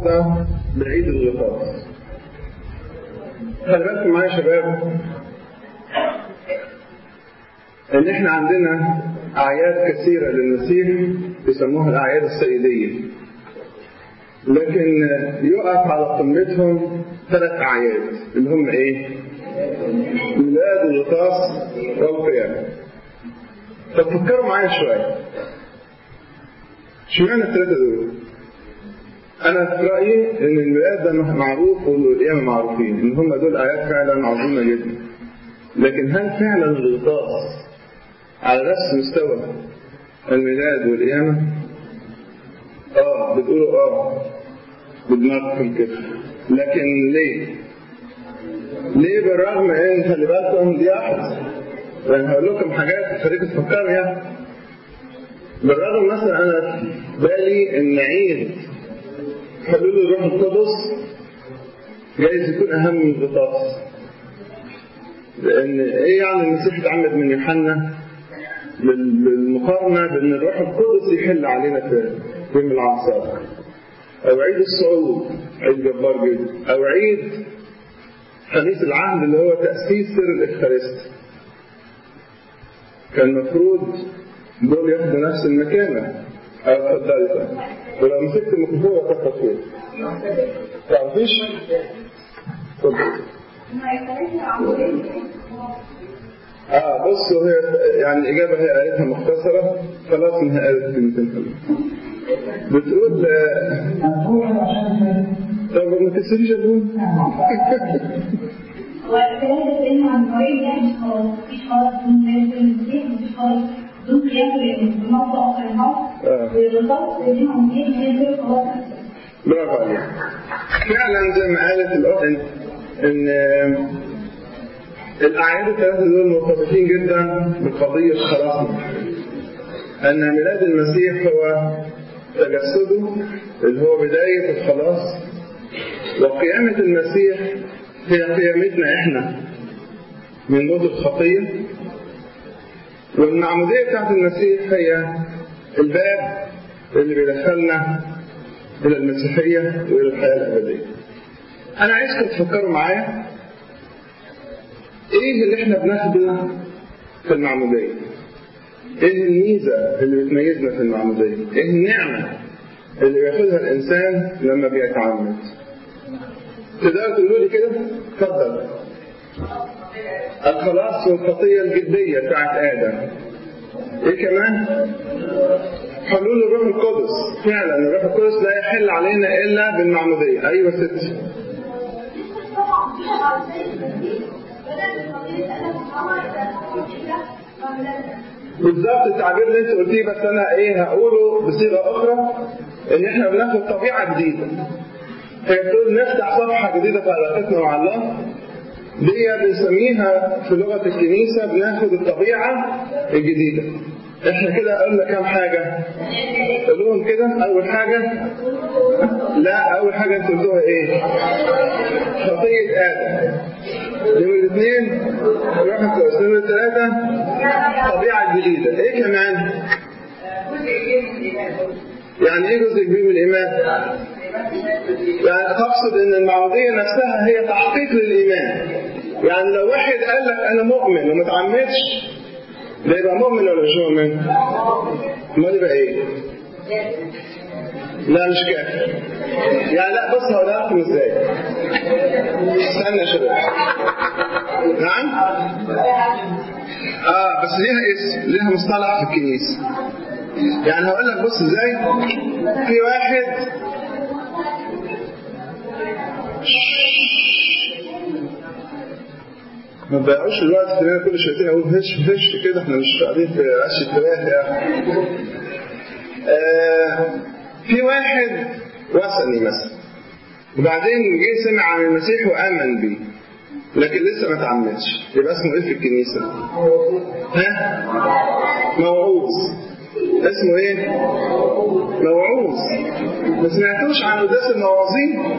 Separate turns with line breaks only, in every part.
النهارده بعيد الغطاس خلي بالكم معايا يا شباب ان احنا عندنا اعياد كثيره للمسيح يسموها الاعياد السيديه لكن يقف على قمتهم ثلاث اعياد اللي هم ايه؟ ميلاد الغطاس والقيامه طب فكروا معايا شويه اشمعنى الثلاثه دول؟ انا في رايي ان الميلاد ده معروف والقيامه معروفين ان هم دول ايات فعلا عظيمه جدا لكن هل فعلا الغطاس على نفس مستوى الميلاد والقيامه؟ اه بتقولوا اه بدماغكم كده لكن ليه؟ ليه بالرغم ان خلي بالكم دي احد يعني هقول لكم حاجات تخليكم تفكروا يعني بالرغم مثلا انا في بالي ان عيد حلول الروح القدس جايز يكون اهم من الغطاس لان ايه يعني المسيح اتعمد من يوحنا بالمقارنه بان الروح القدس يحل علينا في يوم العصار او عيد الصعود عيد جبار جدا او عيد خميس العهد اللي هو تاسيس سر الافخارست كان المفروض دول ياخدوا نفس المكانه او اتفضلي ولو مسكت الميكروفون هتاخد فين؟ تعرفيش؟ اتفضل اه بصوا هي يعني الاجابه هي قالتها مختصره خلاص انها قالت كلمتين بتقول طب ما تكسريش البون
والكلام ده بيتكلم عن مريض يعني مش خلاص مفيش خلاص بدون قيام المسيح مفيش خلاص بدون قيام الموت اخر الموت والرصاص دي موجودين هي دول خلاص
برافو عليك فعلا زي ما قالت الاخت ان ان الاعياد الثلاثه دول مرتبطين جدا بقضيه خلاصنا ان ميلاد المسيح هو تجسده اللي هو بدايه الخلاص وقيامه المسيح هي قيامتنا احنا من موت الخطيه والمعموديه بتاعت المسيح هي الباب اللي بيدخلنا الى المسيحيه والى الحياه الابديه. انا عايزكم تفكروا معايا ايه اللي احنا بناخده في المعموديه؟ ايه الميزه اللي بتميزنا في المعموديه؟ ايه النعمه اللي بياخدها الانسان لما بيتعمد؟ تقدروا تقولوا لي كده؟ اتفضل. الخلاص والخطيه الجديه بتاعت ادم. ايه كمان؟ حلول الروح القدس فعلا الروح القدس لا يحل علينا الا بالمعموديه ايوه ست بالظبط التعبير اللي انت قلتيه بس انا ايه هقوله بصيغه اخرى ان احنا بناخد طبيعه جديده هي بتقول نفتح صفحه جديده في علاقتنا مع الله دي بنسميها في لغه الكنيسه بناخد الطبيعه الجديده احنا كده قلنا كام حاجة قولوهم كده اول حاجة لا اول حاجة انتوا قلتوها ايه خطية ادم نمرة اثنين روح القدس نمرة ثلاثة طبيعة جديدة ايه كمان يعني ايه جزء كبير من الايمان يعني تقصد ان المعمودية نفسها هي تحقيق للايمان يعني لو واحد قال لك انا مؤمن وما تعمدش ده يبقى مؤمن ولا مش مؤمن؟ امال يبقى ايه؟ لا مش كافر يعني لا بص هقولها لكم ازاي استنى يا شباب نعم اه بس ليها اسم ليها مصطلح في الكنيسه يعني هقول لك بص ازاي في واحد ما تضيعوش الوقت في ان انا كل شويتين اقول هش هش كده احنا مش قاعدين في عش الثلاثة يعني. آه في واحد وثني مثلا وبعدين جه سمع عن المسيح وامن بيه لكن لسه ما تعمدش يبقى اسمه ايه في الكنيسه؟ ها؟ موعوظ اسمه ايه؟ موعوظ ما سمعتوش عن قداس المواعظين؟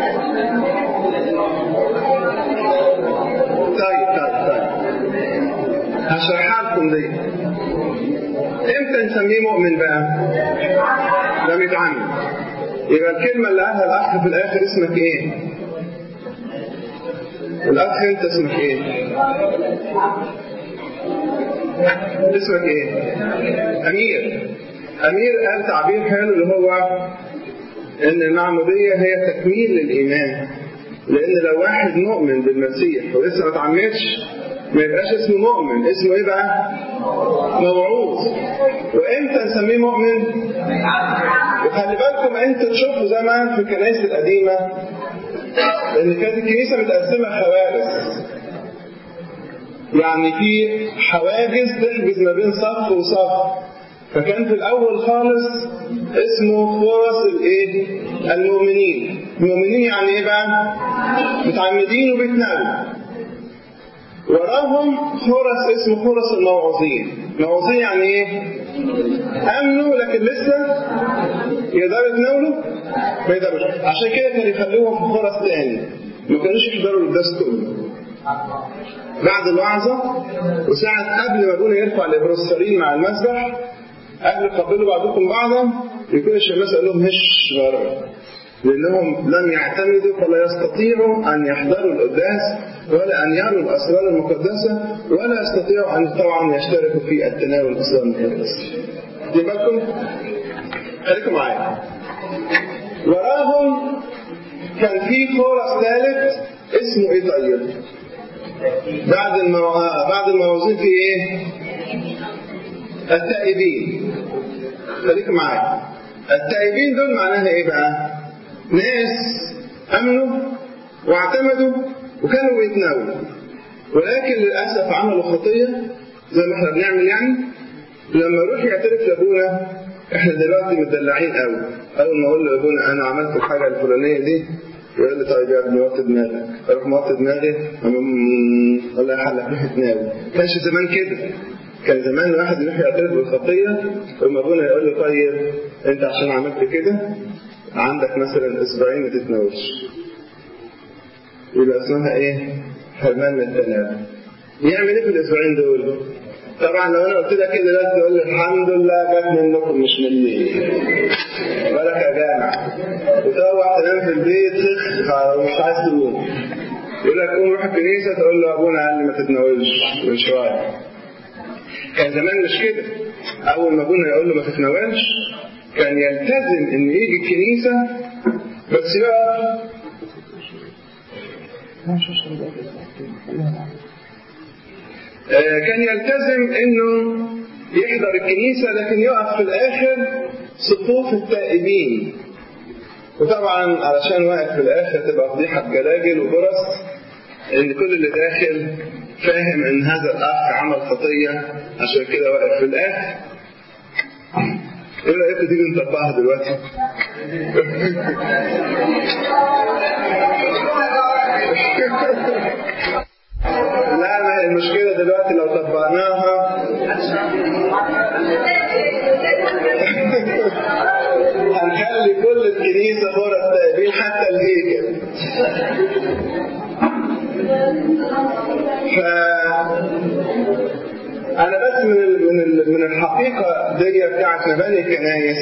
طيب طيب طيب هشرحها لكم دي امتى نسميه مؤمن بقى؟ لما يتعمد يبقى الكلمة اللي قالها الأخ في الآخر اسمك إيه؟ الأخ أنت اسمك إيه؟ اسمك إيه؟ أمير أمير قال تعبير حلو اللي هو إن المعمودية هي تكميل للإيمان لأن لو واحد مؤمن بالمسيح ولسه ما اتعمدش ما يبقاش اسمه مؤمن اسمه ايه بقى موعوظ وامتى نسميه مؤمن وخلي بالكم انتوا تشوفوا زمان في الكنائس القديمة ان كانت الكنيسة متقسمة خوارز يعني في حواجز تحجز ما بين صف وصف فكان في الاول خالص اسمه فرص الايه المؤمنين المؤمنين يعني ايه بقى متعمدين وبيتناولوا وراهم خرس اسمه خرس الموعظين الموعظين يعني ايه امنوا لكن لسه يقدروا يتناولوا ما يقدروش عشان كده كانوا يخلوهم في خرس تاني ما كانوش يحضروا القداس كله بعد الوعظة وساعة قبل ما ابونا يرفع الابروسترين مع المسبح قبل قبلوا بعضكم بعضا يكون الشماس قال لهم هش بره لأنهم لم يعتمدوا فلا يستطيعوا أن يحضروا القداس ولا أن يروا الأسرار المقدسة ولا يستطيعوا أن طبعا يشتركوا في التناول الأسرار المقدسة دي بالكم خليكم معايا وراهم كان في خورس ثالث اسمه ايه طيب بعد المو... بعد الموازين في ايه التائبين خليكم معايا التائبين دول معناها ايه بقى ناس امنوا واعتمدوا وكانوا بيتناولوا ولكن للاسف عملوا خطيه زي ما احنا بنعمل يعني لما يروح يعترف لابونا احنا دلوقتي مدلعين قوي اول ما اقول لابونا انا عملت الحاجه الفلانيه دي يقول لي طيب يا ابني وطي دماغك اروح موطي دماغي الله يحلك روح تناول كانش زمان كده كان زمان الواحد يروح يعترف بالخطيه ثم ابونا يقول له طيب انت عشان عملت كده عندك مثلا اسبوعين ما تتناولش يبقى اسمها ايه؟ حرمان من التناول يعمل ايه في الاسبوعين دول؟ طبعا لو انا قلت لك كده دلوقتي تقول لي الحمد لله جت منكم مش مني بالك يا جامع وتروح تنام في البيت تخ ومش عايز تقوم يقول لك قوم روح الكنيسه تقول له ابونا قال لي ما تتناولش من شويه كان زمان مش كده اول ما ابونا يقول له ما تتناولش كان يلتزم ان يجي الكنيسه بس بقى كان يلتزم انه يحضر الكنيسة لكن يقف في الاخر صفوف التائبين وطبعا علشان واقف في الاخر تبقى فضيحة جلاجل وبرص ان كل اللي داخل فاهم ان هذا الاخ عمل خطية عشان كده واقف في الاخر ايه رايكم تيجي نطبقها دلوقتي؟ لا ما هي المشكلة دلوقتي لو طبقناها هنخلي كل الكنيسة فرص تأبين حتى الهيكل ف أنا بس من ال من ال من الحقيقة دي بتاعت مباني الكنايس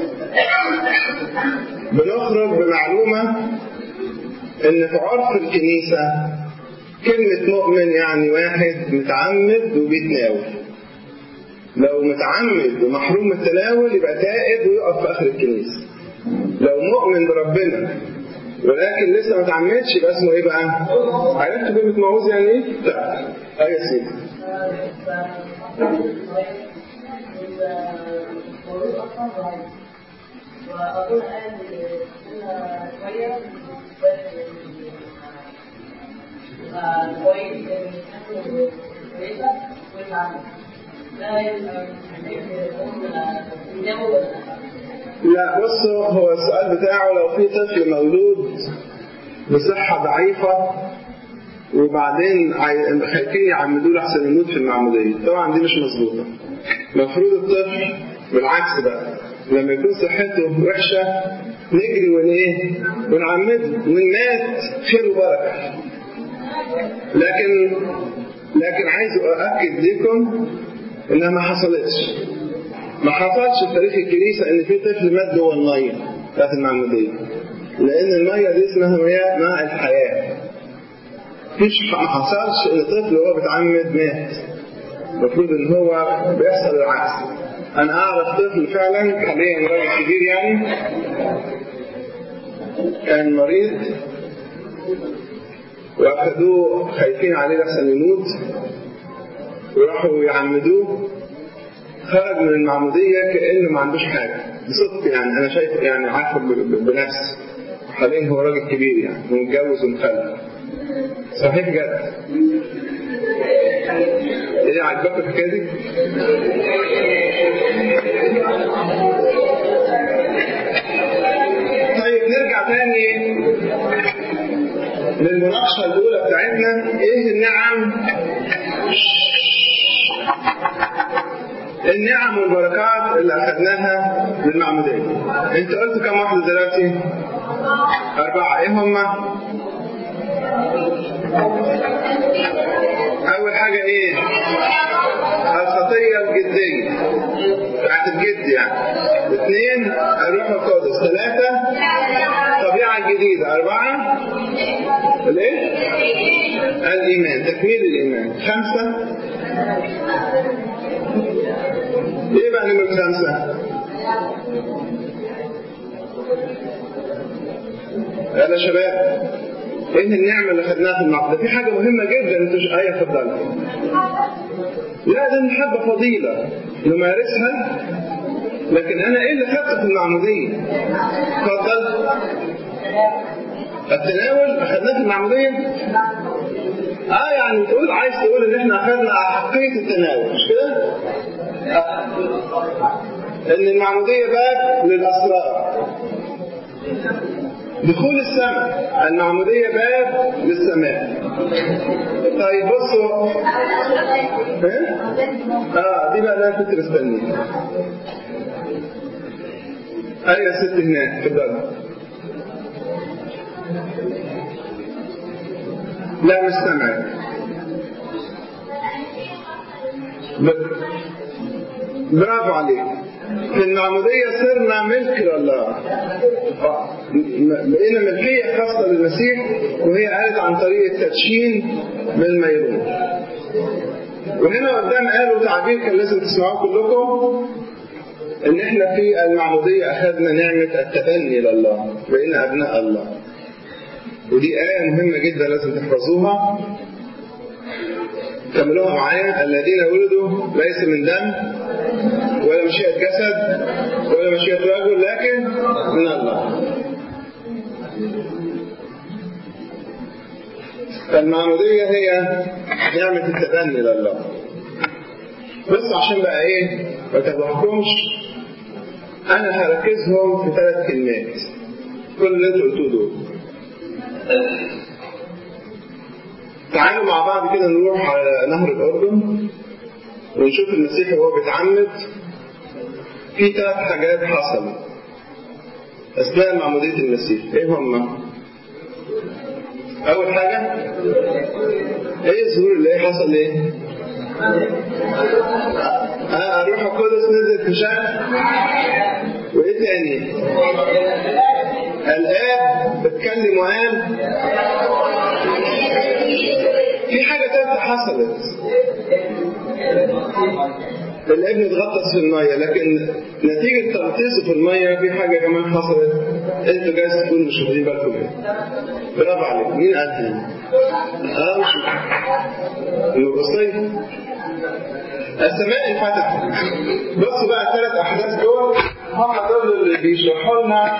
بنخرج بمعلومة إن في عرف الكنيسة كلمة مؤمن يعني واحد متعمد وبيتناول لو متعمد ومحروم من التناول يبقى تائب ويقف في آخر الكنيسة لو مؤمن بربنا ولكن لسه ما تعمدش يبقى اسمه ايه بقى؟ عرفت كلمة موعوظ يعني ايه؟ لا ايوه يا سيدي
وأقول أنا شوية كويس كويسة والعمل ده يبقى
لا بصوا هو السؤال بتاعه لو في طفل مولود بصحة ضعيفة وبعدين خايفين يعمدوه لحسن يموت في المعمودية طبعا دي مش مظبوطة المفروض الطفل بالعكس بقى لما يكون صحته وحشة نجري ونيه ونعمده وإن مات خير وبركة لكن لكن عايز أؤكد لكم إنها ما حصلتش ما حصلش في تاريخ الكنيسة إن في طفل مات جوه المية بتاعت المعمودية لأن المية دي اسمها مياه ماء الحياة مفيش ما حصلش إن طفل وهو بيتعمد مات المفروض إن هو بيحصل العكس أنا أعرف طفل فعلا حاليا راجل كبير يعني كان مريض وأخدوه خايفين عليه لحسن يموت وراحوا يعمدوه خرج من المعمودية كأنه ما عندوش حاجة بصدق يعني أنا شايف يعني عارفه بنفسي حاليا هو راجل كبير يعني ومتجوز ومخلف صحيح جد ايه عجبك الحكايه دي؟ طيب نرجع تاني للمناقشه الاولى بتاعتنا ايه النعم النعم والبركات اللي اخذناها بالمعموديه انت قلت كم واحده دلوقتي اربعه ايه هم اول حاجه ايه الخطيه الجديه بتاعت الجد يعني اثنين الروح القدس ثلاثه الطبيعه الجديده اربعه الايه الايمان تكميل الايمان خمسه ايه بقى نمرة خمسة؟ يلا شباب ايه النعمة اللي خدناها في المعقد في حاجة مهمة جدا انتوا ايه اتفضل لا ده المحبة فضيلة نمارسها لكن انا ايه اللي خدته في المعمودية اتفضل التناول اخدناه في المعمودية اه يعني تقول عايز تقول ان احنا اخذنا حقية التناول مش كده؟ ان المعمودية باب للاسرار دخول السماء المعمودية باب للسماء طيب بصوا ايه؟ اه دي بقى اللي انا كنت مستنيها ايوه يا ست هناك اتفضل لا مش سامعك برافو عليك في المعمودية صرنا ملك لله بقينا ملكية خاصة للمسيح وهي قالت عن طريق التدشين بالميرون وهنا قدام قالوا تعبير كان لازم تسمعوه كلكم ان احنا في المعمودية اخذنا نعمة التبني لله بقينا ابناء الله ودي آية مهمة جدا لازم تحفظوها كملوها معايا الذين ولدوا ليس من دم ولا مشيئة جسد ولا مشيئة رجل لكن من الله فالمعمودية هي نعمة التبني لله بس عشان بقى ايه ما تضحكمش انا هركزهم في ثلاث كلمات كل اللي انتوا قلتوه دول تعالوا مع بعض كده نروح على نهر الأردن ونشوف المسيح وهو بيتعمد في ثلاث حاجات حصلت أثناء معمودية المسيح إيه هما؟ أول حاجة إيه الظهور اللي إيه حصل إيه؟ آه الروح القدس نزل في شكل وإيه تاني؟ الآب بتكلم وقال في حاجة تالتة حصلت الابن اتغطس في المية لكن نتيجة تغطيسه في المية في حاجة كمان حصلت انتوا جايز تكونوا مش واخدين بالكم ايه برافو عليك مين قالها؟ اه مش الوسطية السماء انفتحت بصوا بقى الثلاث احداث دول هم دول اللي بيشرحوا لنا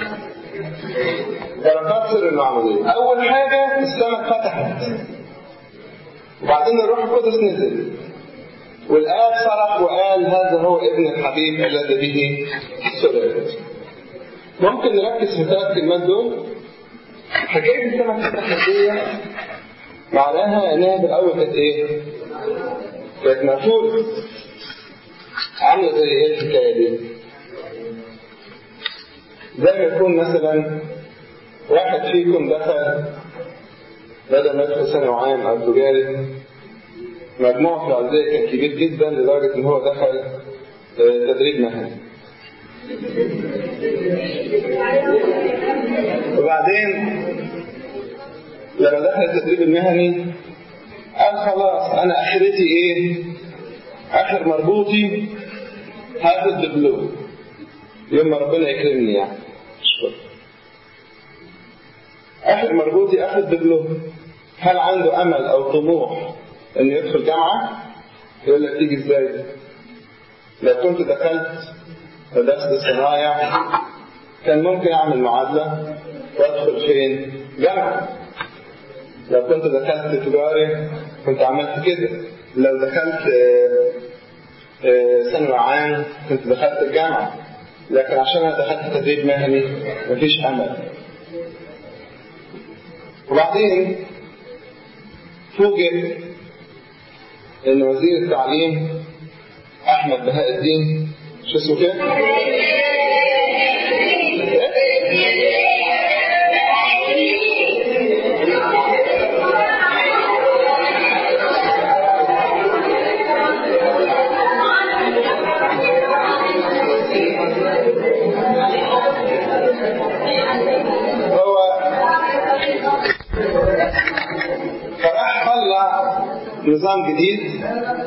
بركات سر المعمودية أول حاجة السماء اتفتحت وبعدين الروح القدس نزل والآب صرخ وقال هذا هو ابن الحبيب الذي به سررت ممكن نركز في الثلاث كلمات دول حكاية السماء اتفتحت دي معناها انها بالاول كانت ايه؟ كانت مقفولة عاملة زي ايه الحكاية دي؟ زي ما يكون مثلا واحد فيكم دخل بدل ما يدخل ثانوي عام او تجاري مجموعه في العزية كان كبير جدا لدرجة ان هو دخل تدريب مهني وبعدين لما دخل التدريب المهني قال خلاص انا اخرتي ايه اخر مربوطي هاخد دبلوم يوم ما ربنا يكرمني يعني شكرا اخر مربوطي اخد دبلوم هل عنده امل او طموح انه يدخل جامعه يقول لك تيجي ازاي لو كنت دخلت مدرسة صنايع كان ممكن اعمل معادلة وادخل فين جامعة لو كنت دخلت تجاري كنت عملت كده لو دخلت ثانوي عام كنت دخلت الجامعة لكن عشان انا دخلت تدريب مهني مفيش امل وبعدين فوجئ ان وزير التعليم احمد بهاء الدين شو اسمه كده؟ هو فراح طلع نظام جديد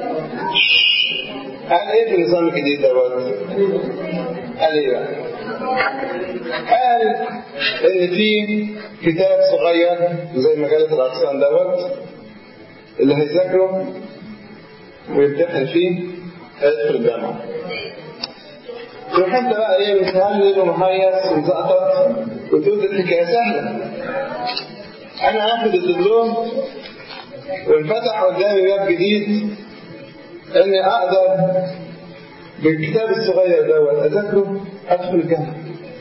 قال ايه في النظام الجديد دوت؟ قال ايه بقى؟ قال ان في كتاب صغير زي مجلة الاغصان دوت اللي هيذاكره ويمتحن فيه هيدخل الجامعة. تروح انت بقى ايه متهلل ومهيص ومزقطط وتقول دي الحكايه سهله. انا هاخد الدبلوم وانفتح قدامي باب جديد اني اقدر بالكتاب الصغير دوت اذاكره ادخل الجامعه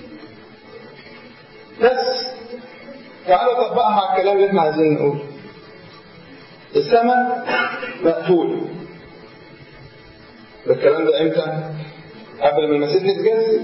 بس تعالوا طبقها على الكلام اللي احنا عايزين نقوله السماء مقفول ده الكلام ده امتى؟ قبل ما المسيح يتجسد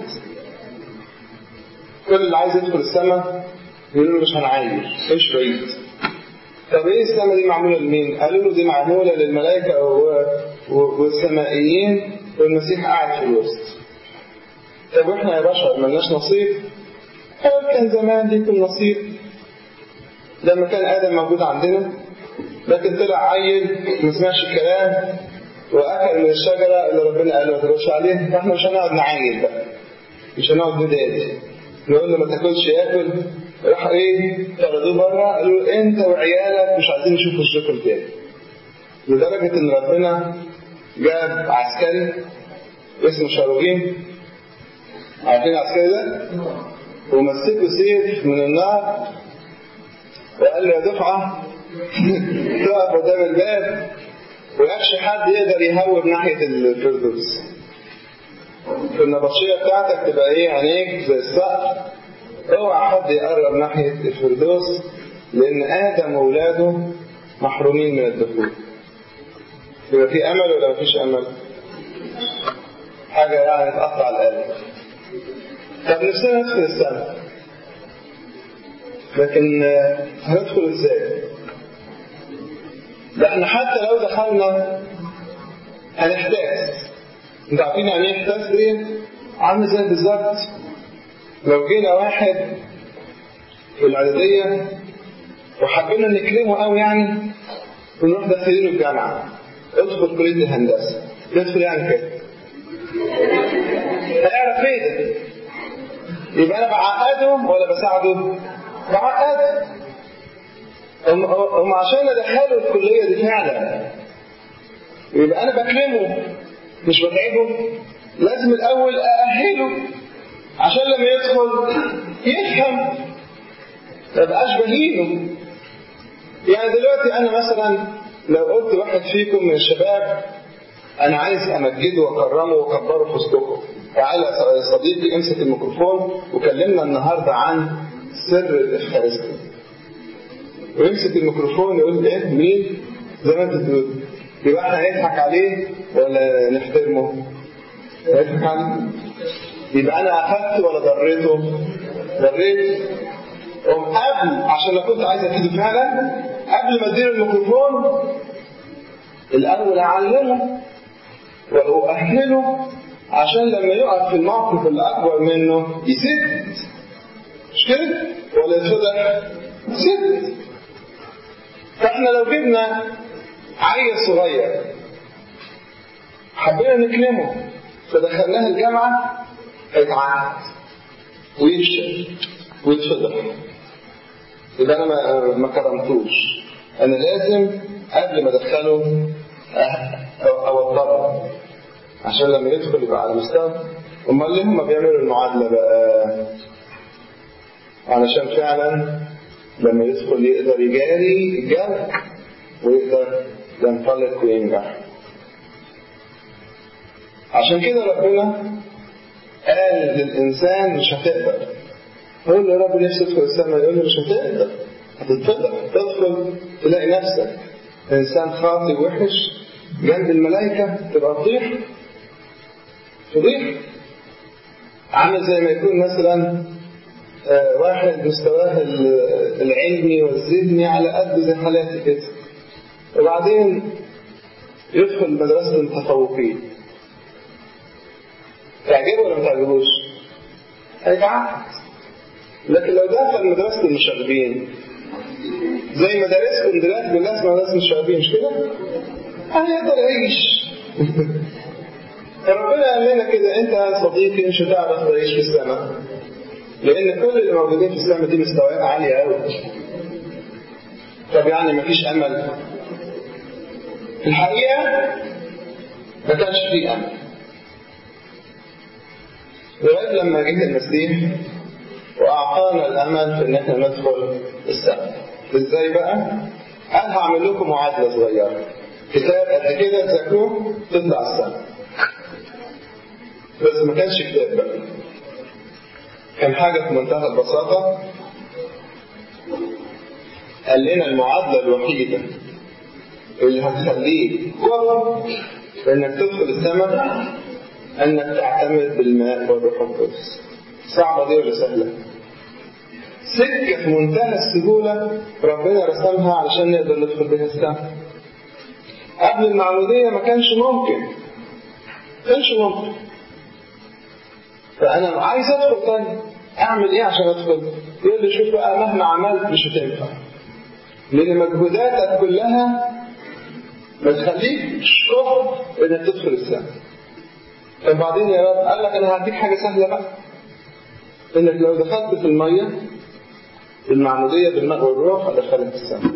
كل اللي عايز يدخل السماء يقولوا له مش هنعايش مش بعيد طب ايه السماء دي معمولة لمين؟ قالوا له دي معمولة للملائكة والسمائيين والمسيح قاعد في الوسط. طب واحنا يا بشر ملناش نصيب؟ قال كان زمان ليكم نصيب لما كان آدم موجود عندنا لكن طلع عيل ما سمعش الكلام وأكل من الشجرة اللي ربنا قال ما تروحش عليها فاحنا مش هنقعد نعايل بقى مش هنقعد ندادي نقول له ما تاكلش ياكل راح ايه طردوه بره قالوا له انت وعيالك مش عايزين نشوف وشكم تاني لدرجة ان ربنا جاب عسكري اسمه شاروغين عارفين العسكري ده؟ ومسكه سيف من النار وقال له يا دفعة تقف قدام الباب ويكش حد يقدر يهوب ناحية الفردوس في النبطشية بتاعتك تبقى ايه عينيك زي الصقر اوعى حد يقرب ناحية الفردوس لأن آدم وأولاده محرومين من الدخول يبقى في أمل ولا مفيش أمل؟ حاجة يعني تقطع القلب طب نفسنا ندخل السنة لكن هندخل ازاي؟ ده احنا حتى لو دخلنا هنحتاس انتوا عارفين يعني ايه احتاس دي؟ عامل زي بالظبط لو جينا واحد في العددية وحبينا نكرمه قوي يعني ونروح داخلينه الجامعة ادخل كلية الهندسة يدخل يعني كده هيعرف ايه ده يبقى انا بعقده ولا بساعده بعقده هم, هم عشان ادخله الكلية دي فعلا يبقى انا بكرمه مش بتعبه لازم الاول اأهله عشان لما يدخل يفهم ما يبقاش بهينه يعني دلوقتي انا مثلا لو قلت واحد فيكم من الشباب انا عايز امجده واكرمه واكبره في وسطكم تعالى يا صديقي امسك الميكروفون وكلمنا النهارده عن سر الافخارستي ويمسك الميكروفون يقول ايه مين زي ما انت تقول يبقى احنا هنضحك عليه ولا نحترمه؟ نضحك عليه يبقى انا اخذت ولا ضريته؟ ضريت قوم قبل عشان لو كنت عايز افيده فعلا قبل ما اديله الميكروفون الاول اعلمه واؤهله عشان لما يقف في الموقف اللي أكبر منه يسد مش كده؟ ولا يتفضح يسد فاحنا لو جبنا عيل صغير حبينا نكلمه فدخلناه الجامعة هيتعقد ويفشل ويتفضح يبقى انا ما, ما كرمتوش انا لازم قبل ما ادخله اوضبه عشان لما يدخل يبقى على مستوى امال ليه هم بيعملوا المعادله بقى علشان فعلا لما يدخل يقدر يجاري الجو ويقدر ينطلق وينجح عشان كده ربنا قال للإنسان مش هتقدر يقول له يا رب نفسي تدخل السماء يقول له مش هتقدر هتتفضح تدخل تلاقي نفسك إنسان خاطي وحش جنب الملائكة تبقى فضيح فضيح عامل زي ما يكون مثلا آه واحد مستواه العلمي والذهني على قد زي حالاتي كده وبعدين يدخل مدرسة المتفوقين تعجبه ولا ما تعجبوش؟ هيتعقد لكن لو دخل مدرسة المشاغبين زي مدارسكم دلوقتي كلها اسمها مدرسة المشاغبين مش كده؟ هيقدر يعيش فربنا قال لنا كده انت يا صديقي مش هتعرف تعيش في السماء لان كل اللي موجودين في السماء دي مستويات عاليه قوي طب يعني مفيش امل في الحقيقه ما كانش فيه امل لغايه لما جه المسيح واعطانا الامل في ان احنا ندخل السماء ازاي بقى؟ قال هعمل لكم معادله صغيره كتاب قد كده تذاكروه تطلع السماء بس ما كانش كتاب بقى كان حاجة في منتهى البساطة قال لنا المعادلة الوحيدة اللي هتخليك وفق انك تدخل السماء انك تعتمد بالماء والروح القدس صعبة دي ولا سهلة؟ سكة في منتهى السهولة ربنا رسمها علشان نقدر ندخل بها السماء قبل المعمودية ما كانش ممكن ما كانش ممكن فأنا عايز أدخل طيب أعمل إيه عشان أدخل؟ يقول لي شوف بقى مهما عملت مش هتنفع لأن مجهوداتك كلها ما تخليكش كفر إنك تدخل السماء طب بعدين يا رب قال لك أنا هديك حاجة سهلة بقى إنك لو دخلت في المية المعمودية بالماء والروح هدخلك السماء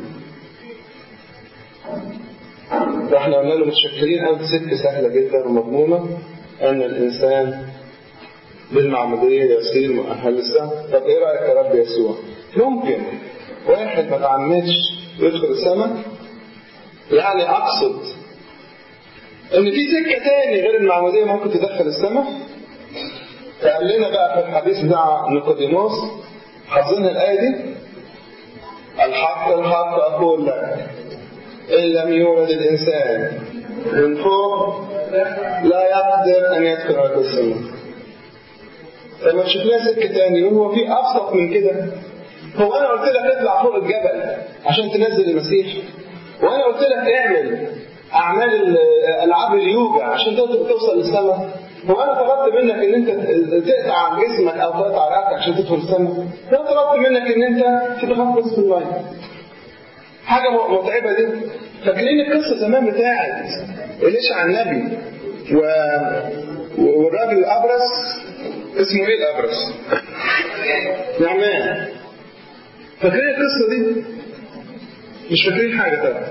فاحنا قلنا له متشكرين قوي سكة سهلة جدا ومضمونة أن الإنسان بالمعمودية يصير مؤهل للسماء طب إيه رأيك يا رب يسوع؟ ممكن واحد ما تعمدش يدخل السماء يعني أقصد إن في سكة تاني غير المعمودية ممكن تدخل السماء فقال لنا بقى في الحديث بتاع نيقوديموس حافظين الآية دي الحق الحق أقول لك إن لم يولد الإنسان من فوق لا يقدر أن يدخل على السماء لما تشوف لها سكة تاني وهو في أبسط من كده هو أنا قلت لك اطلع فوق الجبل عشان تنزل المسيح وأنا قلت لك اعمل أعمال ألعاب اليوجا عشان توصل للسماء هو أنا طلبت منك إن أنت تقطع جسمك أو تقطع رأسك عشان تدخل السماء أنا طلبت منك إن أنت تتغطس في المية حاجة متعبة دي فاكرين القصة زمان بتاعت إليشع النبي و... والراجل الأبرص اسمه إيه الأبرص؟ نعمان فاكرين القصة دي؟ مش فاكرين حاجة طبعا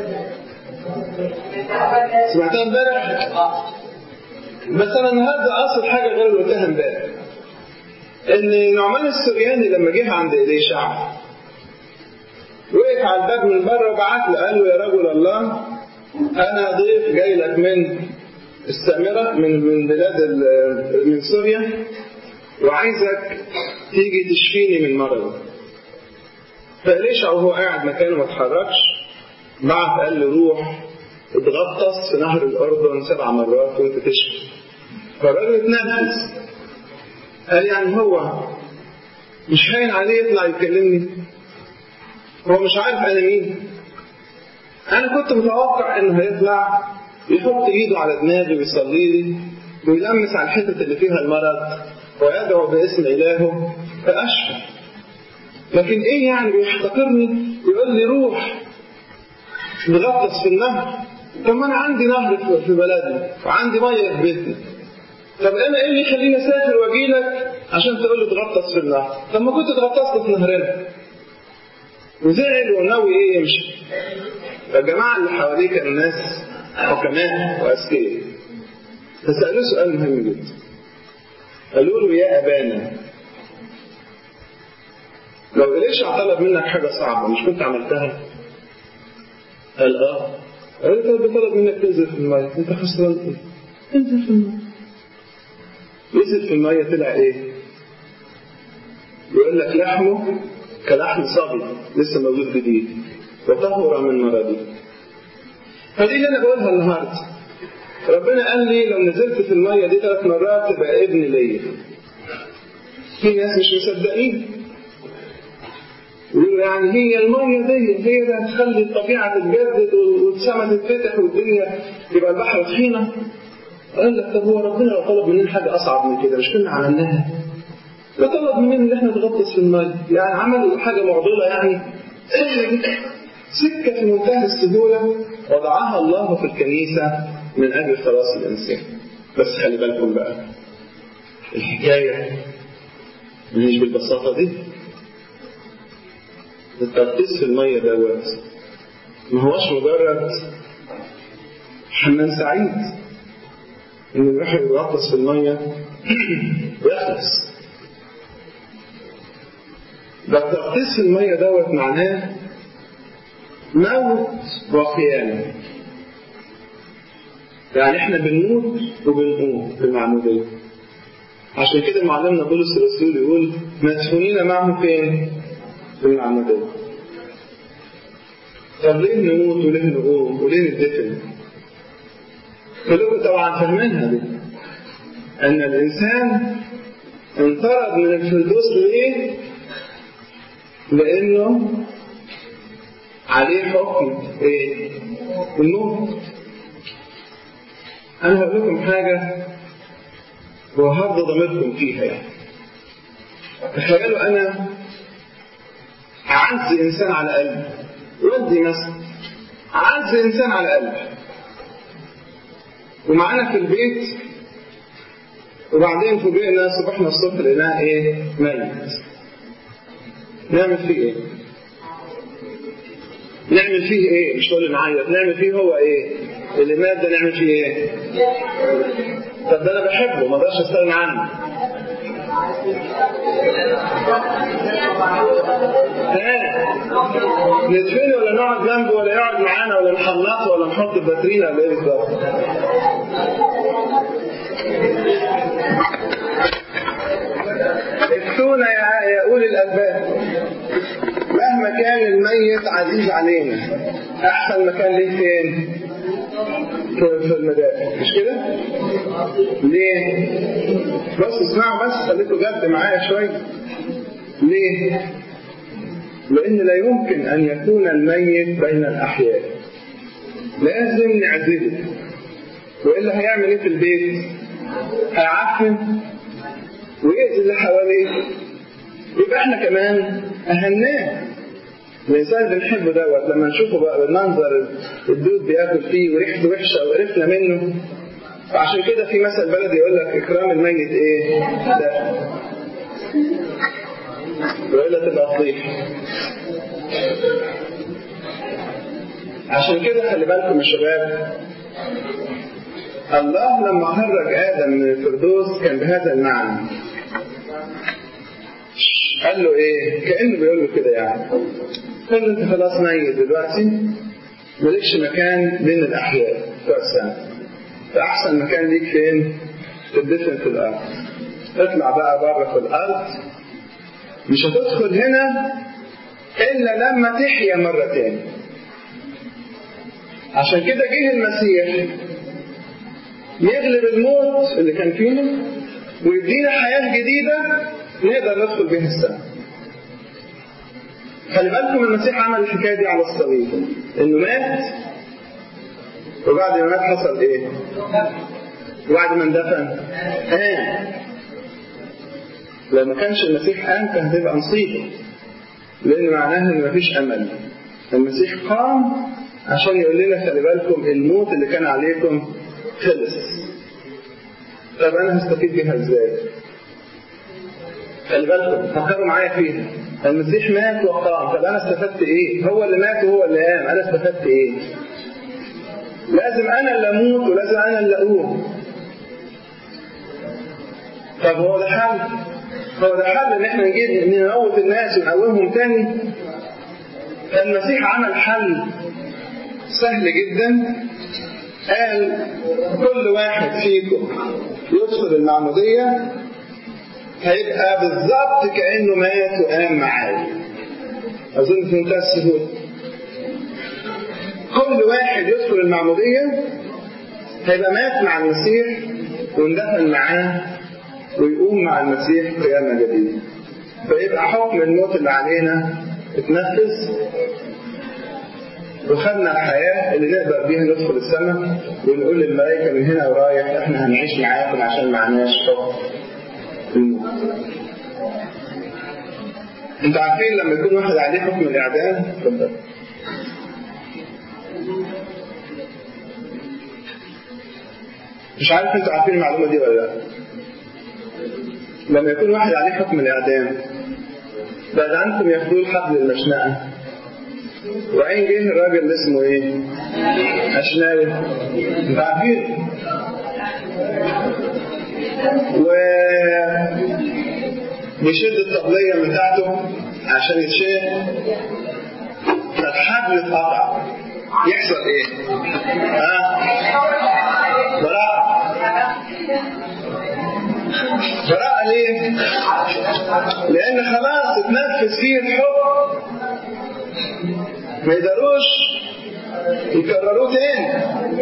سمعتها امبارح؟ بس أنا النهاردة أقصد حاجة غير اللي قلتها امبارح إن نعمان السرياني لما جه عند إليشع وقف على الباب من بره وبعت له قال له يا رجل الله انا ضيف جاي لك من السامره من من بلاد من سوريا وعايزك تيجي تشفيني من مرضي فإليشع وهو قاعد مكانه ما اتحركش بعت قال له روح اتغطس في نهر الأردن سبع مرات وانت تشفي فالراجل اتنفس قال يعني هو مش هين عليه يطلع يكلمني هو مش عارف انا مين انا كنت متوقع انه هيطلع يحط ايده على دماغي ويصلي لي ويلمس على الحتة اللي فيها المرض ويدعو باسم إلهه فأشفى لكن إيه يعني بيحتقرني يقول لي روح نغطس في النهر طب ما أنا عندي نهر في بلدنا وعندي مية في بيتنا طب أنا إيه اللي يخليني أسافر وأجي لك عشان تقول لي تغطس في النهر طب ما كنت اتغطست في نهرنا وزعل وناوي إيه يمشي فالجماعة اللي حواليه كانوا ناس حكماء وأذكياء فسألوه سؤال مهم جدا قالوا له يا أبانا لو إليشع طلب منك حاجة صعبة مش كنت عملتها؟ قال آه قال له طب طلب منك تنزل في المية أنت خسران إيه؟ انزل في المية نزل في المية طلع إيه؟ يقول لك لحمه كلحم صبي لسه مولود جديد وطهر من مرضه فدي اللي أنا بقولها النهارده ربنا قال لي لو نزلت في المية دي ثلاث مرات تبقى ابن ليا في ناس مش مصدقين يقولوا يعني هي المية دي هي اللي هتخلي الطبيعة تتجدد والسماء تتفتح والدنيا يبقى البحر طحينة قال لك طب هو ربنا لو طلب مننا حاجة أصعب من كده مش كنا عملناها ده طلب مننا إن إحنا نغطس في المية يعني عمل حاجة معضلة يعني سكة في منتهى السهولة وضعها الله في الكنيسة من أجل خلاص الإنسان بس خلي بالكم بقى الحكاية مش بالبساطة دي التغطيس في المية دوت ما هوش مجرد حمام سعيد إن الواحد يغطس في المية ويخلص ده التغطيس في المية دوت معناه موت وقيامة يعني احنا بنموت وبنقوم في المعمودية عشان كده معلمنا بولس الرسول يقول مدفونين معه فين؟ في المعمودية طب ليه نموت وليه نقوم وليه ندفن؟ كلكم طبعا فاهمينها دي أن الإنسان انطرد من الفردوس ليه؟ لأنه عليه حكم إيه؟ الموت أنا هقول لكم حاجة وهرضى ضميركم فيها يعني تخيلوا أنا أعز إنسان على قلبي والدي مثلا أعز إنسان على قلبي ومعانا في البيت وبعدين فوجئنا صبحنا الصبح لقيناه إيه؟ ميت نعمل فيه إيه؟ نعمل فيه ايه مش تقول نعيط نعمل فيه هو ايه اللي مات ده نعمل فيه ايه طب ده انا بحبه ما اقدرش استغنى عنه ندفنه ولا نقعد جنبه ولا يقعد معانا ولا نحنطه ولا نحط الباترينا ولا ايه بالظبط افتونا يا يا اولي الالباب مهما كان الميت عزيز علينا احسن مكان ليه فين في المدافع مش كده ليه بس اسمعوا بس خليكم جد معايا شويه ليه لان لا يمكن ان يكون الميت بين الاحياء لازم نعزله والا هيعمل ايه في البيت هيعفن ويأذي اللي حواليه يبقى احنا كمان اهناه الانسان بنحبه دوت لما نشوفه بقى بالمنظر الدود بياكل فيه وريحته وحشه وقرفنا منه فعشان كده في مثل بلدي يقول لك اكرام الميت ايه؟ ده والا تبقى فضيحه عشان كده خلي بالكم يا شباب الله لما خرج ادم من الفردوس كان بهذا المعنى قال له ايه كانه بيقول له كده يعني قال له انت خلاص ميت دلوقتي مالكش مكان بين الاحياء بتوع السنه فاحسن مكان ليك فين تدفن في الارض اطلع بقى بره في الارض مش هتدخل هنا الا لما تحيا مره تاني عشان كده جه المسيح يغلب الموت اللي كان فينا ويدينا حياة جديدة نقدر ندخل بها السماء. خلي بالكم المسيح عمل الحكاية دي على الصليب إنه مات وبعد ما مات حصل إيه؟ وبعد ما اندفن قام لو ما كانش المسيح قام كانت هتبقى مصيبة لأن معناها إن مفيش أمل المسيح قام عشان يقول لنا خلي بالكم الموت اللي كان عليكم خلص طب أنا هستفيد بيها إزاي؟ خلي بالكم فكروا معايا فيها المسيح مات وقام طب أنا استفدت إيه؟ هو اللي مات وهو اللي قام أنا استفدت إيه؟ لازم أنا اللي أموت ولازم أنا اللي أقوم طب هو ده حل هو ده حل ان احنا نجيب نموت الناس ونقومهم تاني فالمسيح عمل حل سهل جدا قال كل واحد فيكم يدخل المعمودية هيبقى بالظبط كأنه مات وقام معايا أظن في منتهى السهولة كل واحد يدخل المعمودية هيبقى مات مع المسيح واندفن معاه ويقوم مع المسيح قيامة جديدة فيبقى حكم الموت اللي علينا اتنفذ وخدنا الحياة اللي نقدر بيها ندخل السماء ونقول للملائكة من هنا ورايح احنا هنعيش معاكم عشان معناش حكم الموت انتوا عارفين لما يكون واحد عليه حكم الإعدام اتفضل مش عارف انتوا عارفين المعلومة دي ولا لا لما يكون واحد عليه حكم الإعدام بعد عنكم ياخدوه الحبل المشنقة وعين جه الراجل اللي اسمه ايه؟ أشناوي انتوا عارفين و بيشد الطبلية بتاعته عشان يتشيل فالحبل اتقطع يحصل ايه؟ ها؟ براءة براءة ليه؟ لأن خلاص اتنفذ فيه الحكم ما يقدروش يكرروه تاني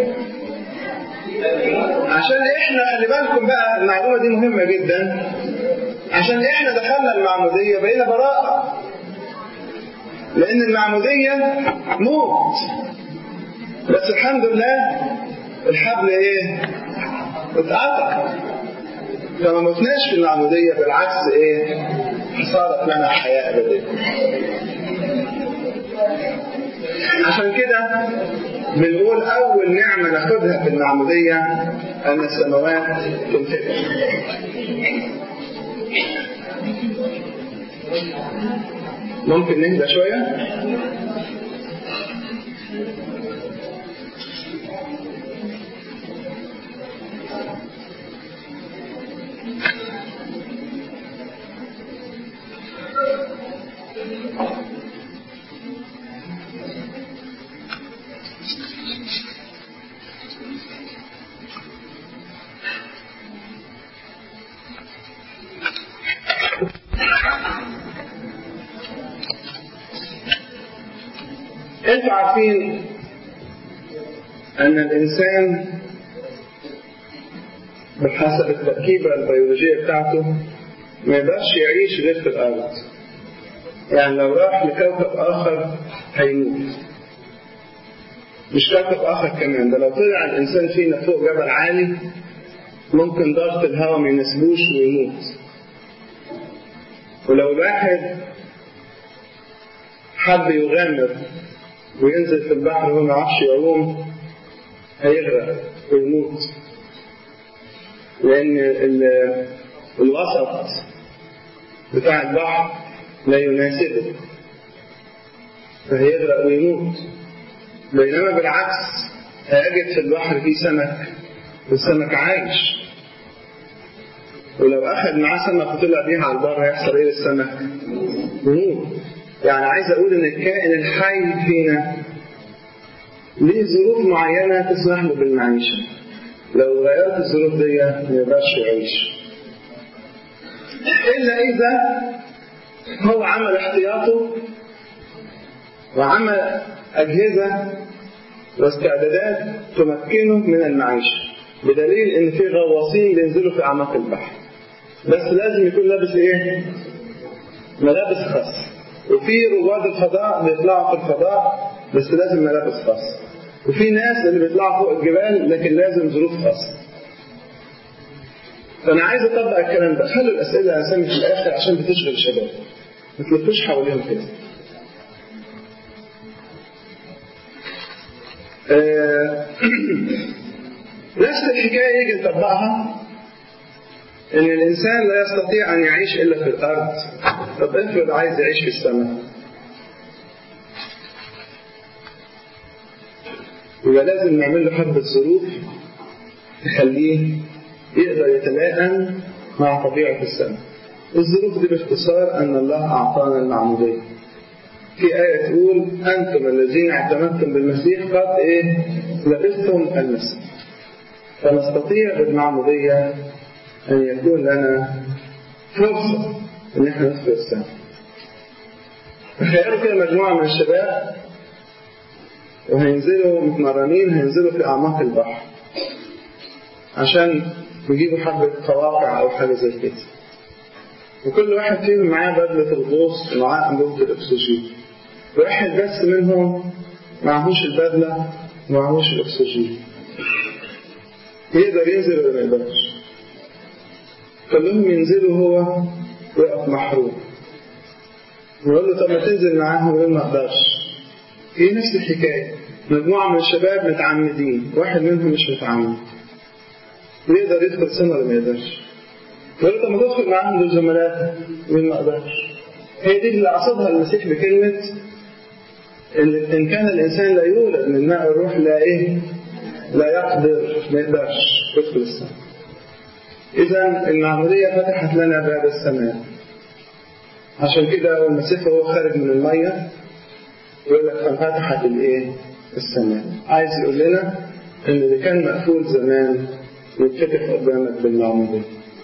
عشان احنا خلي بالكم بقى المعلومة دي مهمة جدا عشان احنا دخلنا المعمودية بقينا براءة لأن المعمودية موت بس الحمد لله الحبل ايه؟ اتقطع فما متناش في المعمودية بالعكس ايه صارت لنا حياة أبدية عشان كده بنقول أول نعمة ناخدها في المعمودية أن السماوات تنفتح ممكن نهدى شوية انتوا عارفين ان الانسان بحسب التركيبة البيولوجية بتاعته ما يقدرش يعيش غير في الأرض يعني لو راح لكوكب آخر هيموت مش كوكب آخر كمان ده لو طلع الإنسان فينا فوق جبل عالي ممكن ضغط الهواء ما يناسبوش ويموت ولو الواحد حب يغامر وينزل في البحر وهو ما يعرفش يعوم هيغرق ويموت لأن الوسط بتاع البحر لا يناسبه فهيغرق ويموت بينما بالعكس هيجد في البحر فيه سمك والسمك عايش ولو أخذ معاه سمك وطلع بيه على البر هيحصل إيه للسمك؟ يموت يعني عايز أقول إن الكائن الحي فينا ليه ظروف معينة تسمح له بالمعيشة لو غيرت الظروف دي ما يقدرش يعيش إلا إذا هو عمل احتياطه وعمل أجهزة واستعدادات تمكنه من المعيشة بدليل إن في غواصين بينزلوا في أعماق البحر بس لازم يكون لابس إيه؟ ملابس خاصة وفي رواد الفضاء بيطلعوا في الفضاء بس لازم ملابس خاصة وفي ناس اللي بيطلعوا فوق الجبال لكن لازم ظروف خاصة فأنا عايز أطبق الكلام ده خلوا الأسئلة أسامي في الآخر عشان بتشغل الشباب ما تلفوش حواليهم كده آه، نفس الحكاية يجي نطبقها إن الإنسان لا يستطيع أن يعيش إلا في الأرض طب افرض عايز يعيش في السماء يبقى لازم نعمل له حبة ظروف تخليه يقدر يتلائم مع طبيعة السماء الظروف دي باختصار أن الله أعطانا المعمودية في آية تقول أنتم الذين اعتمدتم بالمسيح قد إيه لبستم المسيح فنستطيع بالمعمودية أن يكون لنا فرصة إن إحنا ندخل السماء تخيلوا كده مجموعة من الشباب وهينزلوا متمرنين هينزلوا في أعماق البحر عشان يجيبوا حبة قواقع أو حاجة زي كده وكل واحد فيهم معاه بدلة الغوص ومعاه أنبوبة الأكسجين واحد بس منهم معهوش البدلة ومعهوش الأكسجين يقدر ينزل ولا ما يقدرش كلهم ينزلوا هو ويقف محروم ويقول له طب ما تنزل معاهم ويقول ما اقدرش هي نفس الحكاية مجموعة من الشباب متعمدين واحد منهم مش متعمد يقدر يدخل سنة ولا ما يقدرش يقول له طب ما تدخل معاهم دول زملائك يقول ما اقدرش هي دي اللي قصدها المسيح بكلمة إن إن كان الإنسان لا يولد من ماء الروح لا إيه لا يقدر ما يقدرش يدخل السماء إذا المعمودية فتحت لنا باب السماء عشان كده المسيح وهو خارج من المية يقول لك فانفتحت الإيه السماء عايز يقول لنا إن اللي كان مقفول زمان يتفتح قدامك بالمعمودية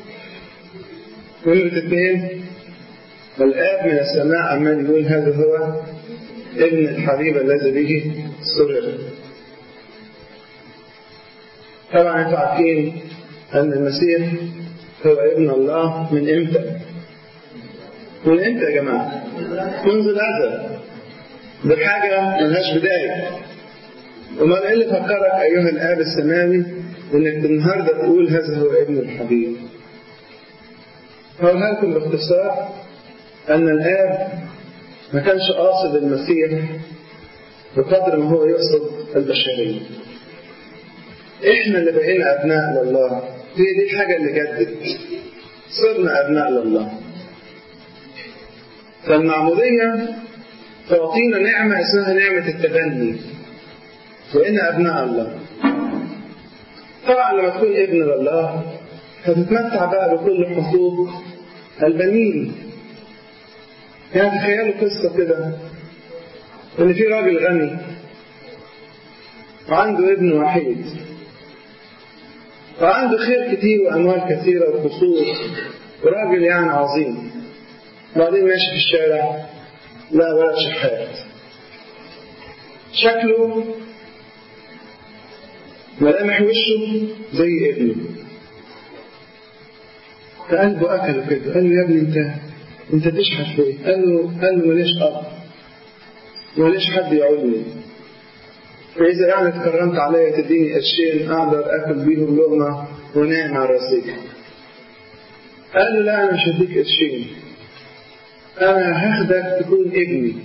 نمرة اثنين الآب من السماء عمال يقول هذا هو ابن الحبيب الذي به سرر طبعا انتم عارفين أن المسيح هو ابن الله من إمتى؟ من إمتى يا جماعة؟ منذ الأزل بحاجة ملهاش بداية وما إيه اللي فكرك أيها الآب السماوي إنك النهاردة تقول هذا هو ابن الحبيب هقولها لكم باختصار أن الآب ما كانش قاصد المسيح بقدر ما هو يقصد البشرية إحنا اللي بقينا أبناء لله هي دي الحاجة اللي جدت صرنا أبناء لله فالمعمودية تعطينا نعمة اسمها نعمة التبني بقينا أبناء الله طبعا لما تكون ابن لله هتتمتع بقى بكل حقوق البنين يعني تخيلوا قصة كده إن في راجل غني وعنده ابن وحيد وعنده خير كتير وأموال كثيرة وقصور وراجل يعني عظيم بعدين ماشي في الشارع لا ولد شحات شكله ملامح وشه زي ابنه فقلبه أكله كده قال له يا ابني أنت أنت تشحت ليه؟ قال له قال له ماليش أب ماليش حد يعولني فإذا يعني اتكرمت عليا تديني قرشين أقدر آكل بيهم لقمة ونام على راسي قال له لا أنا مش هديك قرشين أنا هاخدك تكون ابني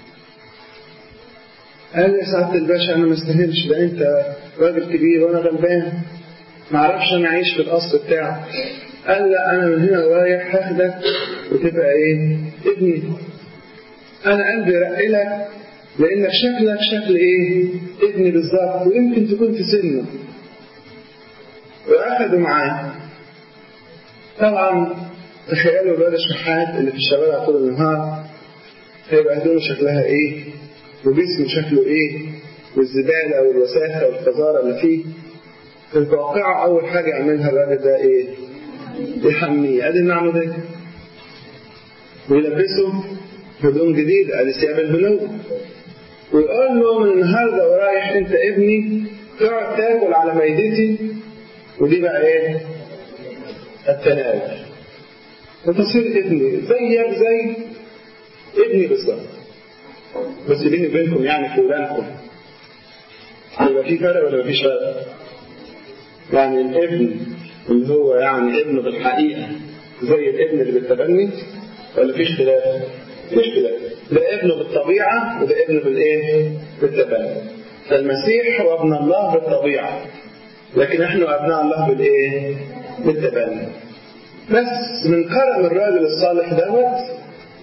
قال لي يا سعادة الباشا أنا ما استاهلش ده أنت راجل كبير وأنا غلبان ما أعرفش أنا أعيش في القصر بتاعك قال لا أنا من هنا رايح هاخدك وتبقى إيه ابني أنا قلبي رقلك لأنك شكلك شكل إيه ابني بالظبط ويمكن تكون في سنه وأخدوا معاه طبعا تخيلوا الواد الشحات اللي في الشوارع طول النهار هيبقى هدومه شكلها ايه وجسمه شكله ايه والزبالة والوساخة والقذارة اللي فيه في الواقعة أول حاجة يعملها الراجل ده ايه يحميه ادي المعمودية ويلبسه هدوم جديدة ادي ثياب البنوة ويقول له من النهارده ورايح انت ابني تقعد تاكل على ميدتي ودي بقى ايه التناول وتصير ابني زيك زي ابني بالظبط بس بيني وبينكم يعني في ولادكم يبقى في فرق ولا مفيش فرق؟ يعني الابن اللي هو يعني ابنه بالحقيقة زي الابن اللي بالتبني ولا في اختلاف؟ في اختلاف ده ابنه بالطبيعة وده ابنه بالايه؟ بالتبني فالمسيح هو ابن الله بالطبيعة لكن احنا ابناء الله بالايه؟ بالتبني بس من كرم الراجل الصالح دوت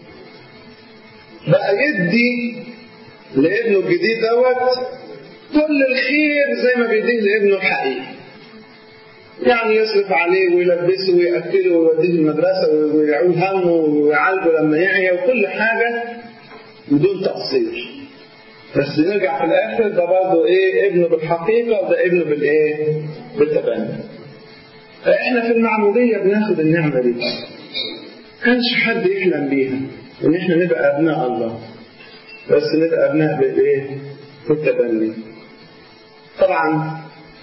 بقى يدي لابنه الجديد دوت كل الخير زي ما بيديه لابنه الحقيقي يعني يصرف عليه ويلبسه ويأكله ويوديه المدرسة ويعول همه ويعالجه لما يعيا وكل حاجة بدون تقصير بس نرجع في الآخر ده برضه إيه ابنه بالحقيقة وده ابنه بالإيه؟ بالتبني فإحنا في المعمودية بناخد النعمة دي كانش حد يحلم بيها إن إحنا نبقى أبناء الله بس نبقى أبناء بالإيه؟ بالتبني طبعا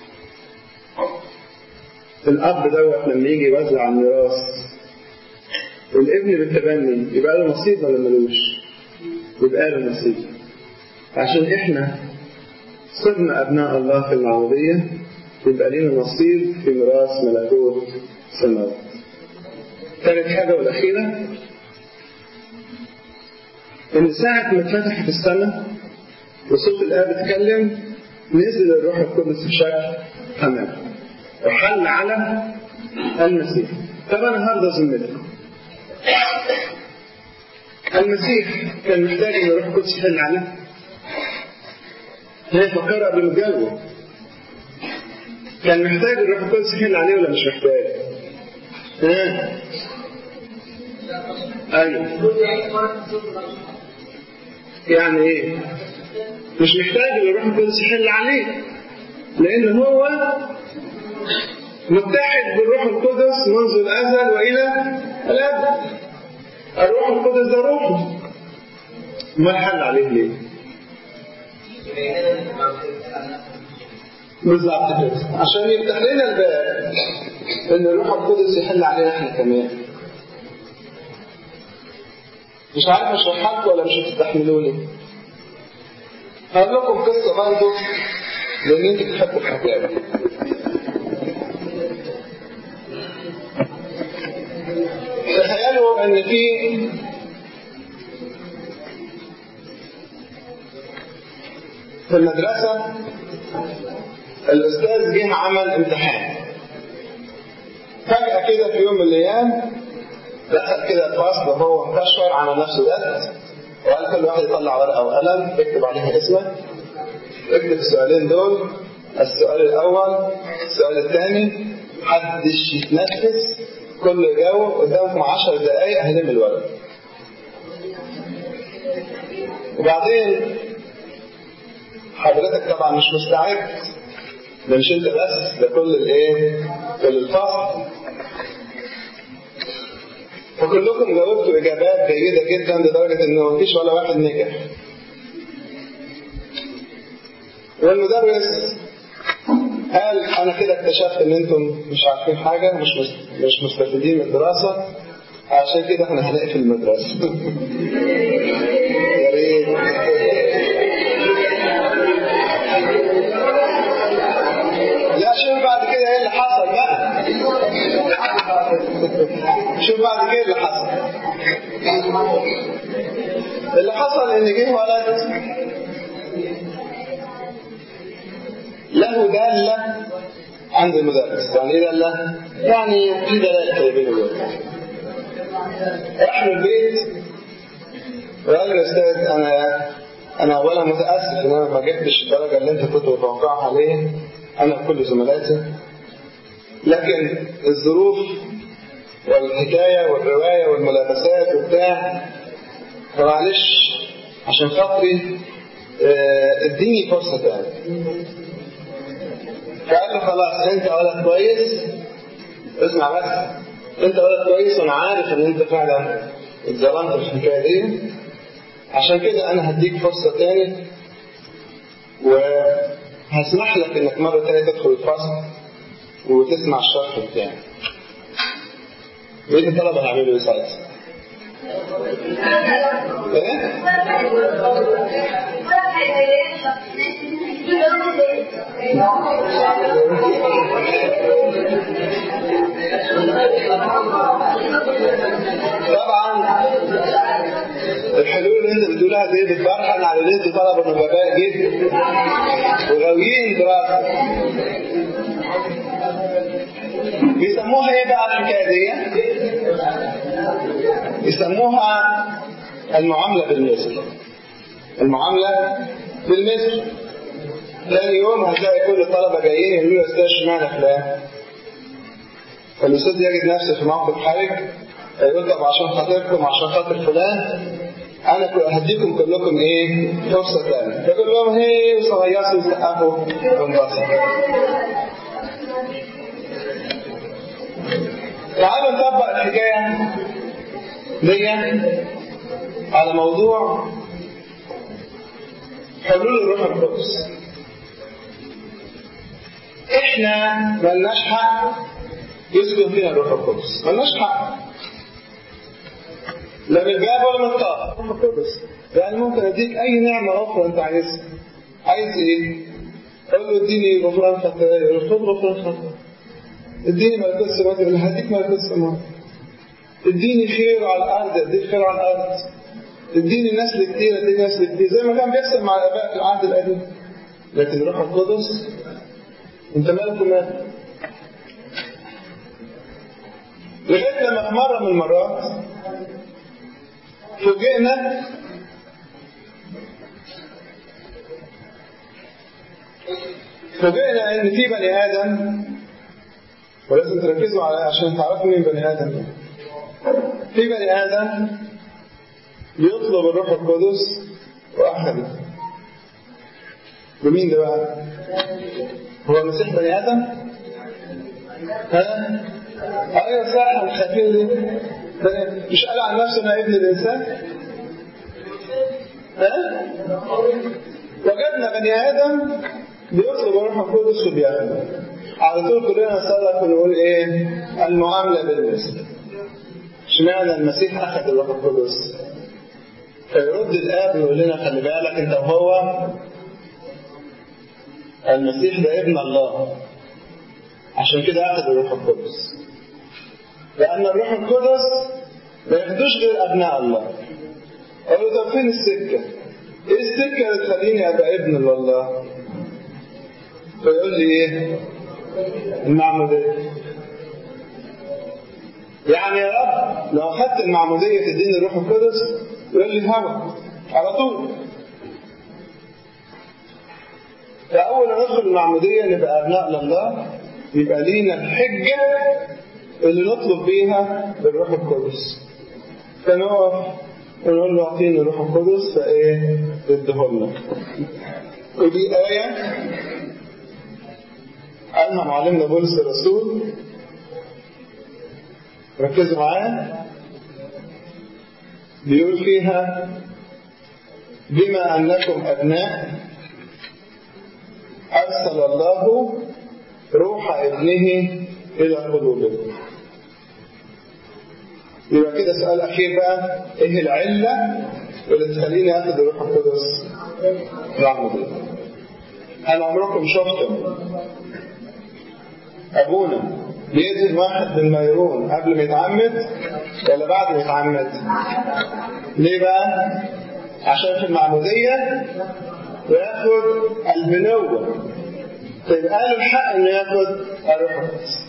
الأب دوت لما يجي يوزع الميراث الابن بالتبني يبقى له نصيب ولا ملوش؟ يبقى له نصيب عشان احنا صرنا أبناء الله في المعمودية يبقى لنا نصيب في ميراث ملكوت السماوات. ثالث حاجة والأخيرة إن ساعة ما اتفتحت السماء وصوت الآب اتكلم نزل الروح القدس في شكل حمام وحل على المسيح طب أنا هرضى ذمتكم المسيح كان محتاج ان الروح القدس يحل عليه هي فكر قبل ما يتجوز كان محتاج الروح القدس يحل عليه ولا مش محتاج؟ ها؟ ايوه يعني ايه؟ مش محتاج ان الروح القدس يحل عليه لان هو متحد بالروح القدس منذ الازل والى الابد الروح القدس ده روحه ما حل عليه ليه؟ بالظبط كده عشان يفتح لنا الباب ان الروح القدس يحل علينا احنا كمان مش عارف اشرحها لكم ولا مش هتستحملوا لي هقول لكم قصه برضه لان انتوا بتحبوا الحكايه تخيلوا ان في في المدرسة الأستاذ جه عمل امتحان فجأة كده في يوم من الأيام دخل كده الفصل وهو مكشر على نفسه الأسد وقال كل واحد يطلع ورقة وقلم اكتب عليها اسمك اكتب السؤالين دول السؤال الأول السؤال الثاني محدش يتنفس كل يجاوب قدامكم عشر دقايق هنلم الورق وبعدين حضرتك طبعا مش مستعد ده مش انت بس ده كل الايه كل الفصل فكلكم جاوبتوا اجابات جيده جدا لدرجه ان مفيش ولا واحد نجح والمدرس قال انا كده اكتشفت ان انتم مش عارفين حاجه مش مش مستفيدين من الدراسه عشان كده احنا هنقفل المدرسه يا ريت لا شوف بعد كده ايه اللي حصل بقى شوف بعد كده اللي حصل اللي حصل ان جه ولد له دالة عند المدرس يعني ايه دالة؟ يعني في دلالة كده بينه وبينه راح له البيت وقال له يا استاذ انا انا اولا متاسف ان انا ما جبتش الدرجه اللي انت كنت متوقعها عليه انا وكل زملائي لكن الظروف والحكايه والروايه والملابسات وبتاع فمعلش عشان خاطري اه اديني فرصه تاني فقال له خلاص انت ولد كويس اسمع بس انت ولد كويس وانا عارف ان انت فعلا اتظلمت في الحكايه دي عشان كده انا هديك فرصه تاني وهسمح لك انك مره تانية تدخل الفصل وتسمع الشرح بتاعي بقيت الطلبه هيعملوا ايه ساعتها؟ ايه؟
طبعا الحلول اللي انت بتقولها دي بتبرهن على ان انتوا طلبه نبلاء جدا وغاويين دراسه بيسموها ايه بقى الحكايه دي؟ يسموها المعامله بالمثل المعامله بالمثل ثاني يوم هتلاقي كل الطلبه جايين يقولوا له يا استاذ اشمعنى فلان؟ فالاستاذ يجد نفسه في موقف حرج يقول طب عشان خاطركم عشان خاطر فلان انا هديكم كلكم ايه فرصه ثانيه فيقول لهم هي وصغيصوا وسقفوا وانبسطوا تعالوا نطبق الحكايه دي على موضوع حلول الروح القدس احنا ملناش حق يسكن فينا الروح القدس ملناش حق لا من الباب ولا من الطاقة الروح القدس يعني ممكن اديك اي نعمة اخرى انت عايزها عايز ايه؟ قول له اديني غفران خطايا خد غفران خطايا اديني ملكوت السماوات اللي هديك ملكوت السماوات اديني خير على الارض اديك خير على الارض اديني نسل كتير اديك نسل كتير زي ما كان بيحصل مع الاباء في العهد القديم لكن الروح القدس انت مالك ومالك لغايه لما في مره من المرات فوجئنا فوجئنا ان في بني ادم ولازم تركزوا على عشان تعرفوا مين بني ادم ده في بني ادم بيطلب الروح القدس واخذه ومين ده بقى؟ هو المسيح بني ادم؟ ها؟ ايوه صح الخفيف دي مش قال عن نفسه انا ابن الانسان؟ ها؟ وجدنا بني ادم بيطلب الروح القدس وبياخده على طول كلنا نصرخ ونقول ايه؟ المعامله بالمثل اشمعنى المسيح اخذ الروح القدس؟ فيرد الاب ويقول لنا خلي بالك انت وهو المسيح ده ابن الله عشان كده اخذ الروح القدس لان الروح القدس ما ياخدوش غير ابناء الله اقول له طب فين السكه؟ ايه السكه اللي تخليني ابقى ابن لله؟ فيقول لي ايه؟ المعموديه يعني يا رب لو اخذت المعموديه تديني الروح القدس يقول لي هوا على طول فأول ما ندخل المعمودية نبقى أبناء لله يبقى لينا الحجة اللي نطلب بيها بالروح القدس فنقف ونقول له أعطيني الروح القدس فإيه يديهولنا ودي آية قالها معلمنا بولس الرسول ركزوا معايا بيقول فيها بما أنكم أبناء أرسل الله روح ابنه إلى قلوبكم يبقى كده سؤال أخير بقى إيه العلة اللي تخليني آخد الروح القدس العمودية هل عمركم شفتم أبونا بيدهن واحد بالميرون قبل ما يتعمد ولا بعد ما يتعمد؟ ليه بقى؟ عشان في المعمودية وياخد البنوة فيبقى له الحق انه ياخد الروح القدس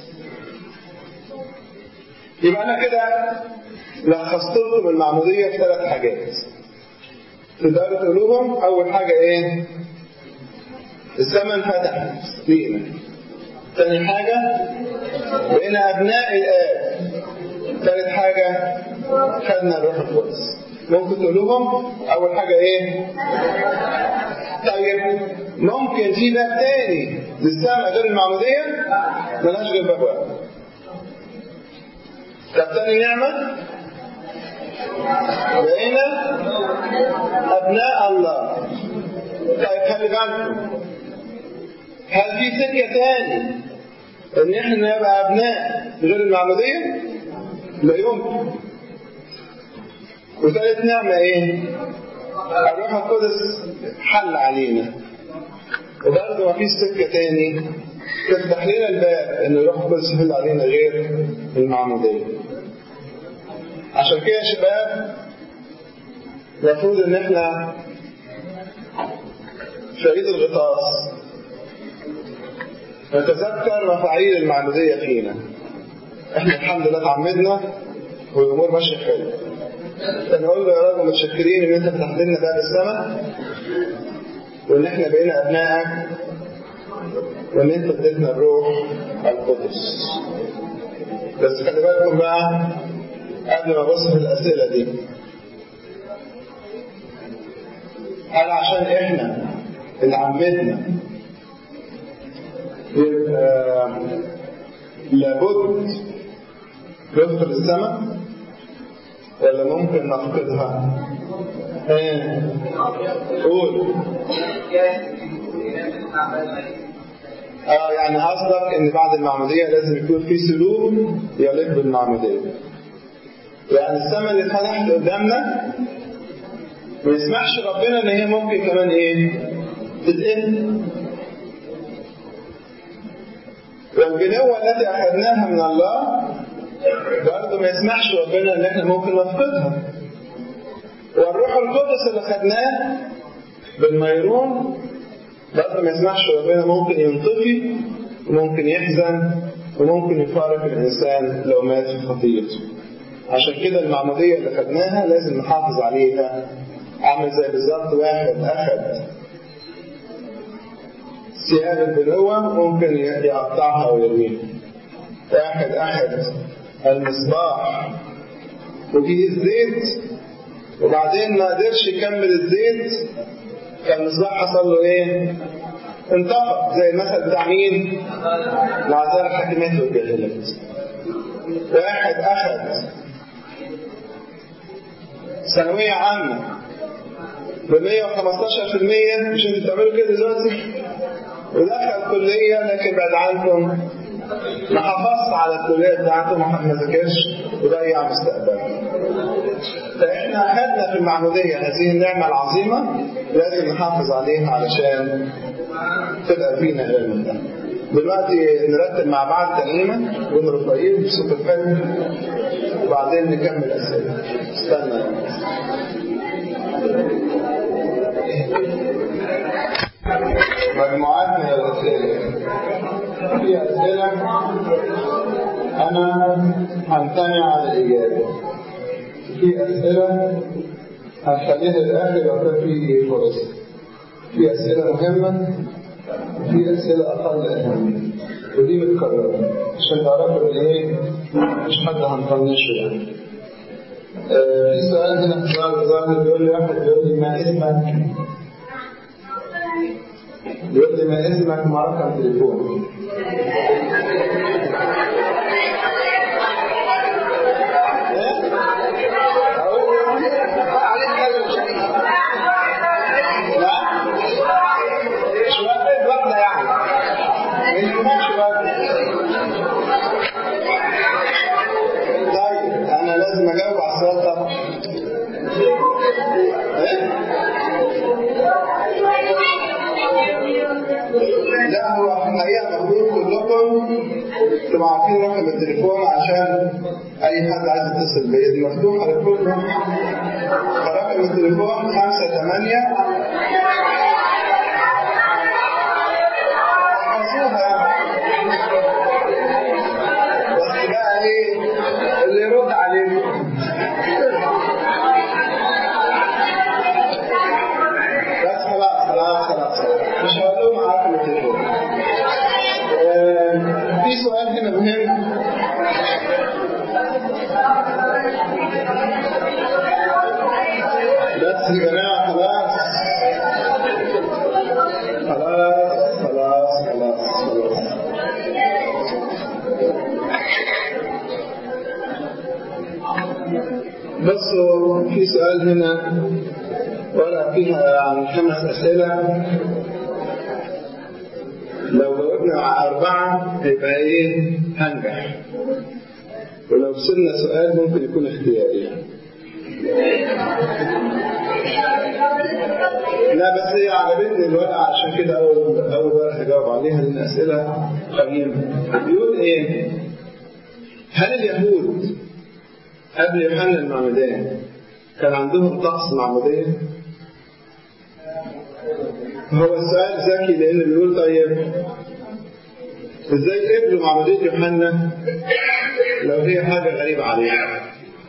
يبقى انا كده لخصت لكم المعمودية في ثلاث حاجات تقدروا تقولوهم اول حاجة ايه الزمن فتح لينا ثاني حاجة بقينا ابناء الاب ثالث حاجة خدنا الروح القدس ممكن تقولوهم اول حاجة ايه طيب ممكن في باب تاني للسماء غير المعمودية ملهاش غير باب واحد طب تاني نعمة بقينا أبناء الله طيب خلي بالكم هل في سكة تاني إن إحنا نبقى أبناء غير المعمودية؟ لا يمكن وثالث نعمة إيه؟ الروح القدس حل علينا وبرضه ما فيش سكة تاني تفتح لنا الباب إن الروح القدس يحل علينا غير المعمودية. عشان كده يا شباب المفروض إن إحنا في عيد الغطاس نتذكر مفاعيل المعمودية فينا. إحنا الحمد لله اتعمدنا والأمور ماشية حلو. فنقول له يا رب متشكرين إن أنت فتحت لنا باب السماء وإن إحنا بقينا أبنائك وإن أنت اديتنا الروح القدس. بس خلي بالكم بقى قبل ما أبص في الأسئلة دي. هل عشان إحنا اللي عمدنا يبقى لابد ندخل السماء ولا ممكن نفقدها؟ ايه قول اه يعني قصدك ان بعد المعموديه لازم يكون في سلوك يليق بالمعموديه يعني السماء اللي اتفتحت قدامنا ما يسمحش ربنا ان هي ممكن كمان ايه تتقل والبنوة التي أخذناها من الله برضه ما يسمحش ربنا ان احنا ممكن نفقدها والروح القدس اللي خدناه بالميرون برضه ما يسمحش ربنا ممكن ينطفي وممكن يحزن وممكن يفارق الانسان لو مات في خطيته عشان كده المعموديه اللي خدناها لازم نحافظ عليها عامل زي بالظبط واحد اخد ثياب البنوة ممكن يقطعها ويرميها واحد أخذ المصباح وفيه الزيت وبعدين ما قدرش يكمل الزيت فالمصباح حصل له ايه؟ انطفى زي المثل بتاع مين؟ العذاب الحكيمات والجاهلات واحد أخذ ثانوية عامة ب 115% مش انتوا بتعملوا كده دلوقتي؟ ودخل كلية لكن بعد عنكم ما حافظش على الكلية بتاعته ما ذاكرش وضيع مستقبله. فإحنا أخذنا في المعمودية هذه النعمة العظيمة لازم نحافظ عليها علشان تبقى فينا إلى المنتهى. دلوقتي نرتب مع بعض ترنيمة ونرفعين بصوت الفجر وبعدين نكمل أسئلة. استنى مجموعات من الأسئلة في أسئلة أنا همتنع عن الإجابة في أسئلة هنخليها للآخر لو كان في فرصة في أسئلة مهمة وفي أسئلة أقل أهمية ودي متكررة عشان تعرفوا إن إيه مش حد هنطنشه يعني آه في سؤال هنا في الظاهر بيقول لي واحد بيقول لي ما اسمك بيقول لي ما اسمك مع رقم تليفون طيب انا لازم اجاوب على السؤال ده ايه لا هو الحقيقة المفروض كلكم تبقوا عارفين رقم التليفون عشان أي حد عايز يتصل بيا دي مفتوحة للكل فرقم التليفون خمسة ثمانية احفظوها بس بقى إيه اللي يرد عليكم بس خلاص خلاص خلاص مش هقول معاكم التليفون في سؤال هنا مهم بس يا جماعة خلاص خلاص خلاص خلاص خلاص بصوا في سؤال هنا ورقة فيها يعني خمس أسئلة لو جاوبنا على أربعة يبقى إيه هنجح ولو وصلنا سؤال ممكن يكون اختياري لا بس هي عجبتني الورقة عشان كده أول أول ورقة هجاوب عليها لأن أسئلة قيمة بيقول إيه؟ هل اليهود قبل يوحنا المعمدان كان عندهم طقس معمودية؟ هو السؤال ذكي لأن بيقول طيب ازاي قبلوا معمودية يوحنا لو هي حاجة غريبة عليهم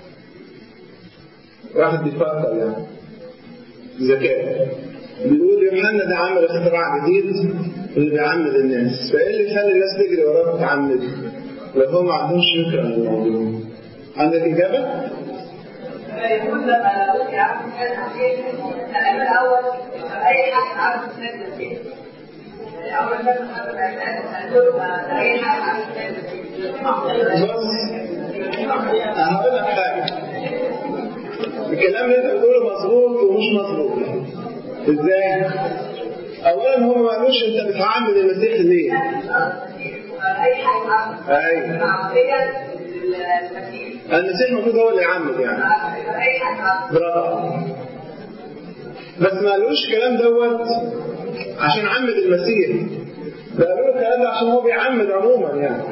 واحد بيفكر يعني ذكاء بيقول يوحنا ده عمل اختراع جديد اللي بيعمد الناس فايه اللي يخلي الناس تجري وراه وتعمد لو هو ما عندهمش فكره عن الموضوع عندك اجابه؟
يقول لما لو يعرف كان عشان الكلام الاول اي حد عارف كان فيه اول ما حد هتقول اي حد عارف كان
بص انا هقول لك حاجه الكلام اللي انت بتقوله مظبوط ومش مظبوط ازاي؟ اولا هم ما قالوش انت بتعمد المسيح ليه؟
اي حد عارف
ايوه
عربيه المسيح
المسيح المفروض هو اللي يعمد يعني
اي حد عارف
برافو بس ما قالوش الكلام دوت عشان عمد المسيح ده قالوا له الكلام ده عشان هو بيعمد عموما يعني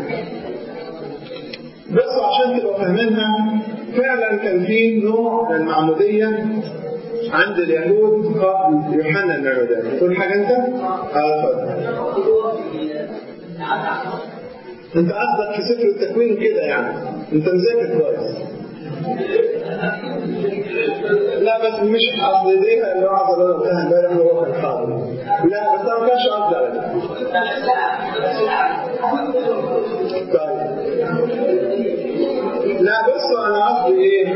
بس عشان تبقوا فاهمينها فعلا كان في نوع من المعمودية عند اليهود قبل يوحنا المعمدان تقول حاجة أنت؟ اه اتفضل أنت قصدك في سفر التكوين كده يعني أنت مذاكر كويس لا بس مش قصدي دي الوعظة اللي أنا قلتها امبارح وهو كان حاضر لا بس أنا ما كانش قصدي على كده طيب لا بصوا انا قصدي ايه؟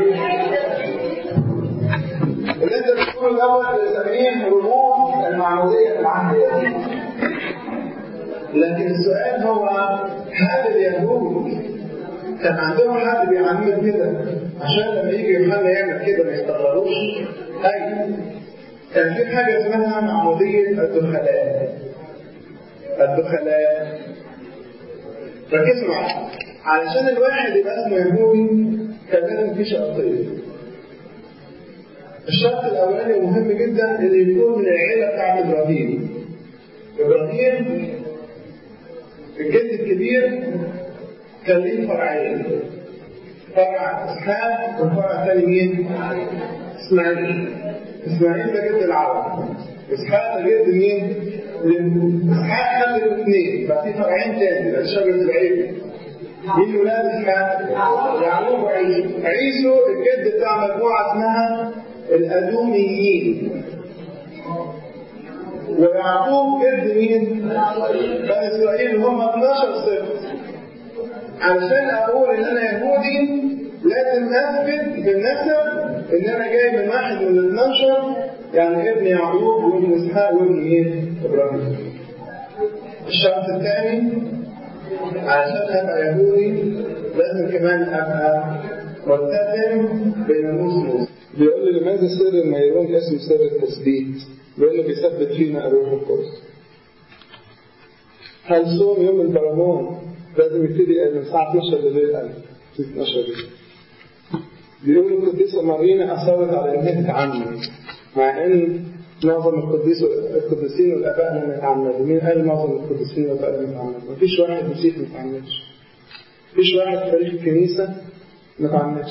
اللي انت بتقوله الاول بنسميه رموز المعموديه في العهد القديم. لكن السؤال هو هل اليهود كان عندهم حد بيعمل كده عشان لما يجي يوحنا يعمل كده ما يستغربوش؟ ايوه كان في حاجه اسمها معموديه الدخلاء الدخلاء ركزوا معايا علشان الواحد يبقى اسمه يهودي كان لازم في شرطين الشرط الاولاني مهم جدا ان يكون من العيله بتاعت ابراهيم ابراهيم الجد الكبير كان ليه فرعين فرع اسحاق والفرع الثاني مين؟ اسماعيل اسماعيل ده جد العرب اسحاق ده جد مين؟ اسحاق خلف اثنين بقى في فرعين تاني بقى شجره العيله مين ولاد اسحاق؟ يعقوب وعيسو عيسو الجد بتاع مجموعه اسمها الادوميين ويعقوب جد مين؟ بني اسرائيل هم 12 صفر علشان اقول ان انا يهودي لازم اثبت بالنسب ان انا جاي من واحد من ال 12 يعني ابن يعقوب وابن اسحاق وابن مين؟ ابراهيم. الشرط الثاني علشان ابقى يهودي لازم كمان ابقى ملتزم بناموس موسى. بيقول لي لماذا سر الميرون اسمه سر التثبيت؟ بيقول له بيثبت فينا الروح القدس. هل صوم يوم البرامون لازم يبتدي من الساعة 12 بالليل 12 بالليل. بيقول القديسة مارينا أصرت على إنها تتعمد مع إن معظم القديس القديسين والآباء لم يتعمدوا، مين قال معظم القديسين والآباء لم يتعمدوا؟ مفيش واحد مسيحي ما يتعمدش. مفيش واحد في تاريخ الكنيسة ما يتعمدش.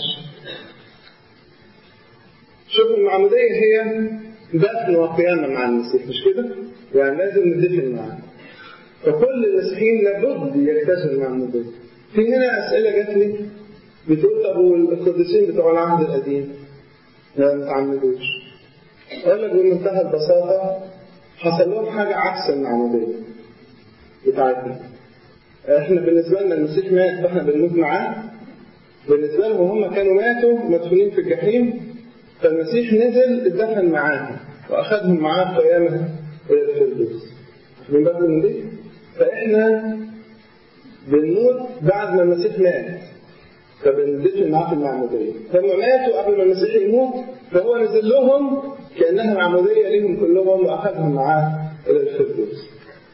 شوف المعمودية هي دفن وقيامة مع المسيح مش كده؟ يعني لازم ندفن معاه. فكل المسيحيين لابد يلتزموا المعمودية. في هنا أسئلة جات لي بتقول طب والقديسين بتوع العهد القديم لا ما تعمدوش. أقول لك بمنتهى البساطة حصل لهم حاجة عكس المعمودية بتاعتنا. احنا بالنسبة لنا المسيح مات فاحنا بنموت معاه. بالنسبة لهم هم كانوا ماتوا مدفونين في الجحيم فالمسيح نزل اتدفن معاهم واخذهم معاه قيامة إلى الفردوس. من بالكم من دي؟ فاحنا بنموت بعد ما المسيح مات فبندفن معاه في المعمودية هم ماتوا قبل ما المسيح يموت فهو نزل لهم كأنها معمودية ليهم كلهم وأخذهم معاه إلى الفردوس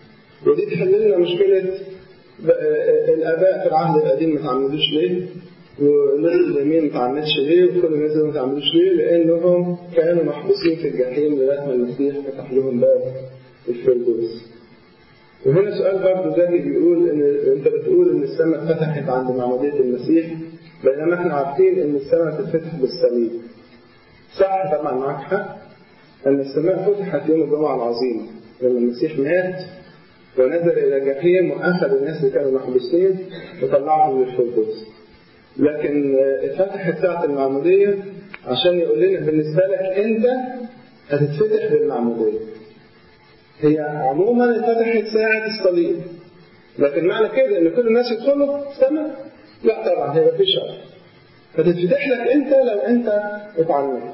ودي تحل لنا مشكلة الآباء في العهد القديم ما تعمدوش ليه؟ والناس اليمين ما تعملش ليه وكل الناس ما تعملوش ليه لانهم كانوا محبوسين في الجحيم لغايه ما المسيح فتح لهم باب الفردوس وهنا سؤال برضه ذكي بيقول ان انت بتقول ان السماء اتفتحت عند معموديه المسيح بينما احنا عارفين ان السماء تتفتح بالصليب صح طبعا معاك حق ان السماء فتحت يوم الجمعه العظيمه لما المسيح مات ونزل الى الجحيم واخذ الناس اللي كانوا محبوسين وطلعهم للفردوس لكن اتفتحت ساعة المعمودية عشان يقول لنا بالنسبة لك أنت هتتفتح بالمعمودية. هي عموما اتفتحت ساعة الصليب. لكن معنى كده إن كل الناس يدخلوا السماء؟ لا طبعا هي مفيش شرط. هتتفتح لك أنت لو أنت اتعلمت.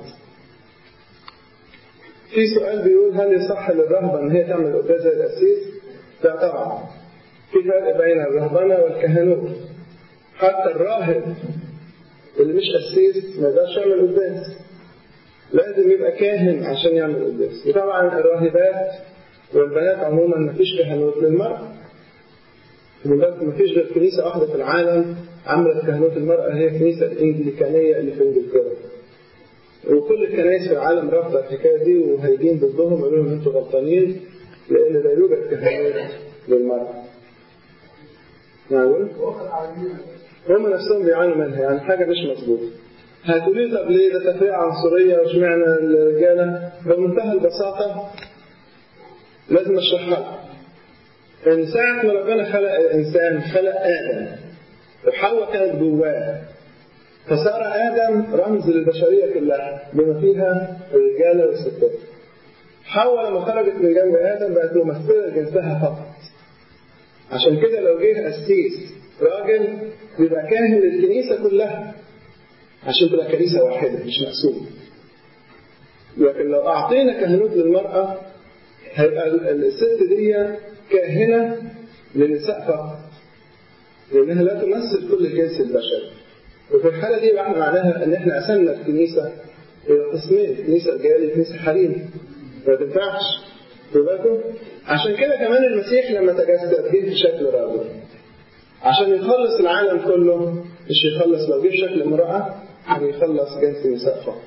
في سؤال بيقول هل يصح للرهبة إن هي تعمل قداس زي القسيس؟ لا طبعا. في فرق بين الرهبنة والكهنوت. حتى الراهب اللي مش قسيس ما يقدرش يعمل قداس لازم يبقى كاهن عشان يعمل قداس وطبعا الراهبات والبنات عموما ما فيش كهنوت للمرأة ما فيش غير كنيسة واحدة في العالم عملت كهنوت المرأة هي الكنيسة الإنجليكانية اللي في إنجلترا وكل الكنائس في العالم رافضة الحكاية دي وهيجين ضدهم يقولوا لهم أنتوا غلطانين لأن لا يوجد كهنوت للمرأة. معقول؟ هم نفسهم بيعانوا منها يعني حاجة مش مظبوطة هتقولي طب ليه ده تفريع عنصرية واشمعنى الرجالة بمنتهى البساطة لازم اشرحها لك ان ساعة ما ربنا خلق الانسان خلق ادم وحواء كانت جواه فصار ادم رمز للبشرية كلها بما فيها الرجالة والستات حواء لما خرجت من جنب ادم بقت ممثلة لجنسها فقط عشان كده لو جه قسيس راجل يبقى كاهن للكنيسة كلها عشان تبقى كنيسة واحدة مش مقسومة لكن لو أعطينا كهنوت للمرأة هيبقى الست دي كاهنة للنساء فقط لأنها لا تمثل كل الجنس البشري وفي الحالة دي يبقى احنا معناها إن احنا قسمنا الكنيسة إلى قسمين كنيسة رجالي وكنيسة حريم ما تنفعش بالكم عشان كده كمان المسيح لما تجسد جه في شكل راجل عشان يخلص العالم كله مش يخلص لو جه في شكل امرأة هيخلص جنس النساء فقط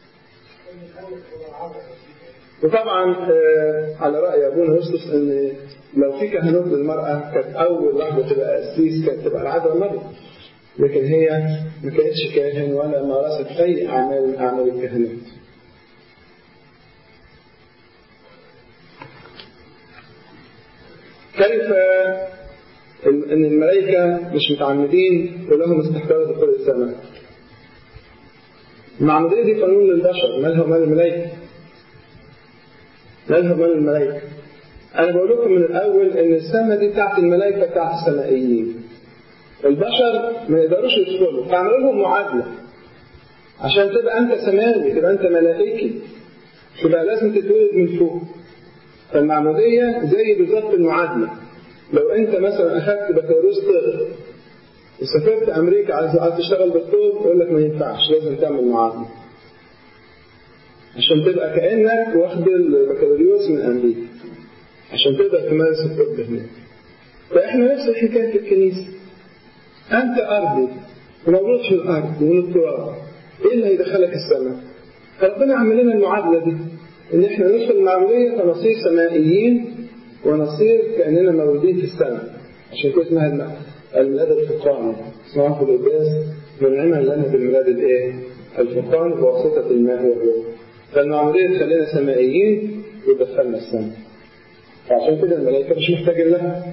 وطبعا على رأي أبونا يوسف إن لو في كهنوت للمرأة كانت أول واحدة تبقى قسيس كانت تبقى العذراء مريم لكن هي ما كانتش كاهن ولا مارست أي أعمال من أعمال الكهنوت كيف ان الملائكة مش متعمدين ولهم استحقاق دخول السماء المعمودية دي قانون للبشر مالها ومال الملائكة مالها ومال الملائكة أنا بقول لكم من الأول إن السماء دي بتاعت الملائكة بتاعت السمائيين البشر ما يقدروش يدخلوا فعملوا لهم معادلة عشان تبقى أنت سماوي تبقى أنت ملائكي تبقى لازم تتولد من فوق فالمعمودية زي بالظبط المعادلة لو أنت مثلا أخذت بكالوريوس طب وسافرت أمريكا عايز تشتغل دكتور يقول لك ما ينفعش لازم تعمل معادلة عشان تبقى كأنك واخد البكالوريوس من أمريكا عشان تقدر تمارس الطب هناك فإحنا نفس الحكاية في الكنيسة أنت أرضي ومولود في الأرض ومن التراب إيه اللي هيدخلك السماء؟ فربنا عمل لنا المعادلة دي إن إحنا ندخل المعمودية فنصير سمائيين ونصير كأننا مولودين في السماء عشان كده اسمها الميلاد الفقراني اسمها في القداس منعما لنا بالميلاد الايه؟ الفقراني بواسطة الماء والروح فالمعمودية تخلينا سمائيين وتدخلنا السماء فعشان كده الملائكة مش محتاجين لها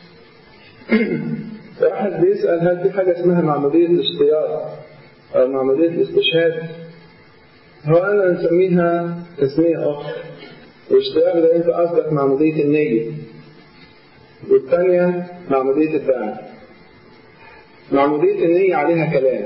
واحد بيسأل هل في حاجة اسمها معمودية الاشتياق أو معمودية الاستشهاد هو أنا نسميها تسمية أخرى الاشتياق ده أنت قصدك معمودية النية والثانية معمودية الدعم معمودية النية عليها كلام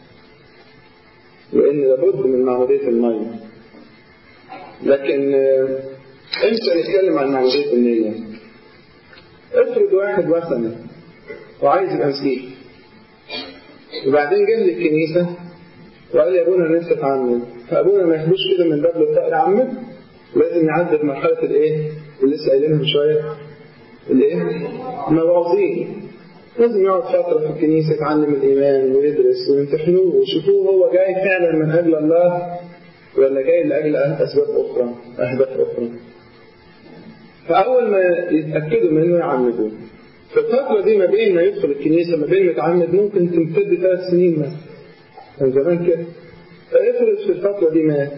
لأن لابد من معمودية المية لكن امتى نتكلم عن معمودية النية افرض واحد وثني وعايز يبقى مسيحي وبعدين جه للكنيسة وقال يا ابونا نفسي اتعمد فابونا ما يخلوش كده من باب للطائر عمد لازم يعدي بمرحلة الايه اللي لسه قايلينها من شوية الايه؟ مواعظين لازم يقعد فترة في الكنيسة يتعلم الإيمان ويدرس ويمتحنوه ويشوفوه هو جاي فعلا من أجل الله ولا جاي لأجل أسباب أخرى أهداف أخرى فأول ما يتأكدوا منه يعمدوه في الفترة دي ما بين ما يدخل الكنيسة ما بين ما يتعمد ممكن تمتد ثلاث سنين مثلا كان زمان كده فافرض في الفترة دي مات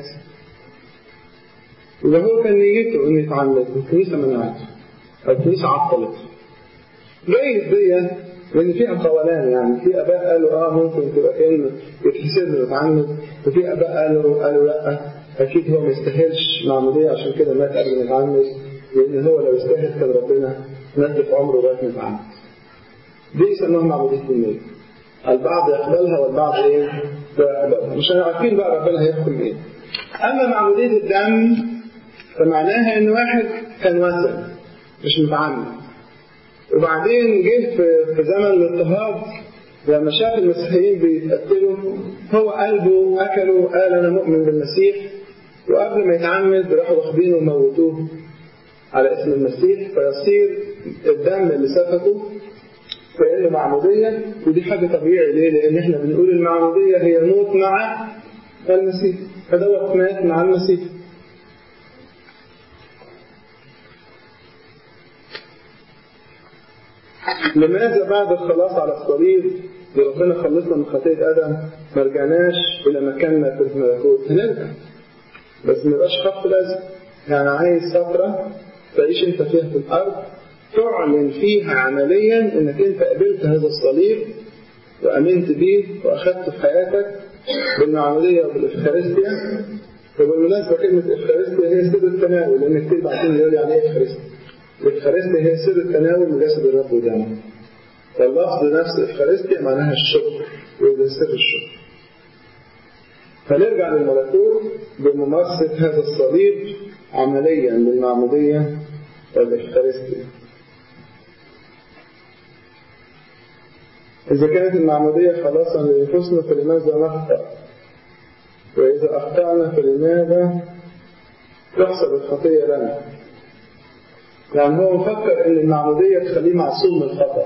يبقى هو كان نيته انه يتعمد الكنيسة منعته أو الكنيسة عطلت جايز دي لأن فيها قولان يعني في آباء قالوا آه ممكن تبقى كأنه يتحسب له يتعمد وفي آباء قالوا قالوا لأ أكيد هو ما يستاهلش معمودية عشان كده مات قبل ما يتعمد لأن هو لو يستاهل كان ربنا مد في عمره لغاية ما يتعمد دي يسموها معمودية النية البعض يقبلها والبعض ايه لا يقبلها مش عارفين بقى ربنا هيحكم ايه اما معمودية الدم فمعناها ان واحد كان وثن مش متعمد وبعدين جه في, في زمن الاضطهاد لما شاف المسيحيين بيتقتلوا هو قلبه اكله قال انا مؤمن بالمسيح وقبل ما يتعمد راحوا واخدينه وموتوه على اسم المسيح فيصير الدم اللي سفكه كأنه معمودية ودي حاجة طبيعي ليه؟ لأن احنا بنقول المعمودية هي موت مع المسيح فدوت مات مع المسيح لماذا بعد الخلاص على الصليب ربنا خلصنا من خطية آدم ما رجعناش إلى مكاننا في الملكوت هنرجع بس ما يبقاش خط لازم يعني عايز فترة تعيش أنت فيها في الأرض تعلن فيها عمليا انك انت قبلت هذا الصليب وامنت به واخذته في حياتك بالمعمودية وبالإفخارستيا وبالمناسبة كلمة إفخارستيا هي سر التناول لأن كتير بعدين يقول يعني إيه إفخارستيا الإفخارستيا هي سر التناول من جسد الرب ودمه فاللفظ نفس إفخارستيا معناها الشكر وده سر الشكر فنرجع للملكوت بممارسة هذا الصليب عمليا بالمعمودية والإفخارستيا إذا كانت المعمودية خلاصا لنفوسنا فلماذا نخطأ؟ وإذا أخطأنا فلماذا تحسب الخطية لنا؟ يعني هو مفكر إن المعمودية تخليه معصوم من الخطأ.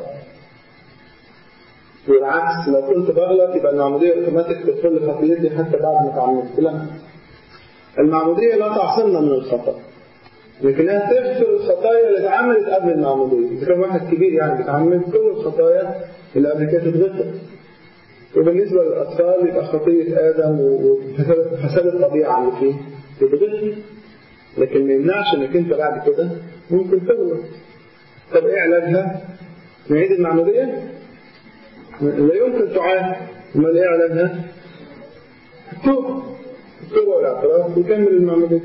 والعكس لو كنت بغلط يبقى المعمودية اوتوماتيك تغفر لي خطيتي حتى بعد ما اتعمدت، لا. المعمودية لا تعصمنا من الخطأ. لكنها تغفر الخطايا اللي اتعملت قبل المعمودية إذا كان واحد كبير يعني بيتعمد كل الخطايا اللي قبل كده تتغفر وبالنسبة للأطفال يبقى خطية آدم وفساد الطبيعة اللي فيه تتغفر لكن ما يمنعش انك انت بعد كده ممكن تغلط طب ايه علاجها؟ نعيد المعمودية؟ لا يمكن تعاد امال ايه علاجها؟ التوبة التوبة والاعتراف ويكمل المعمودية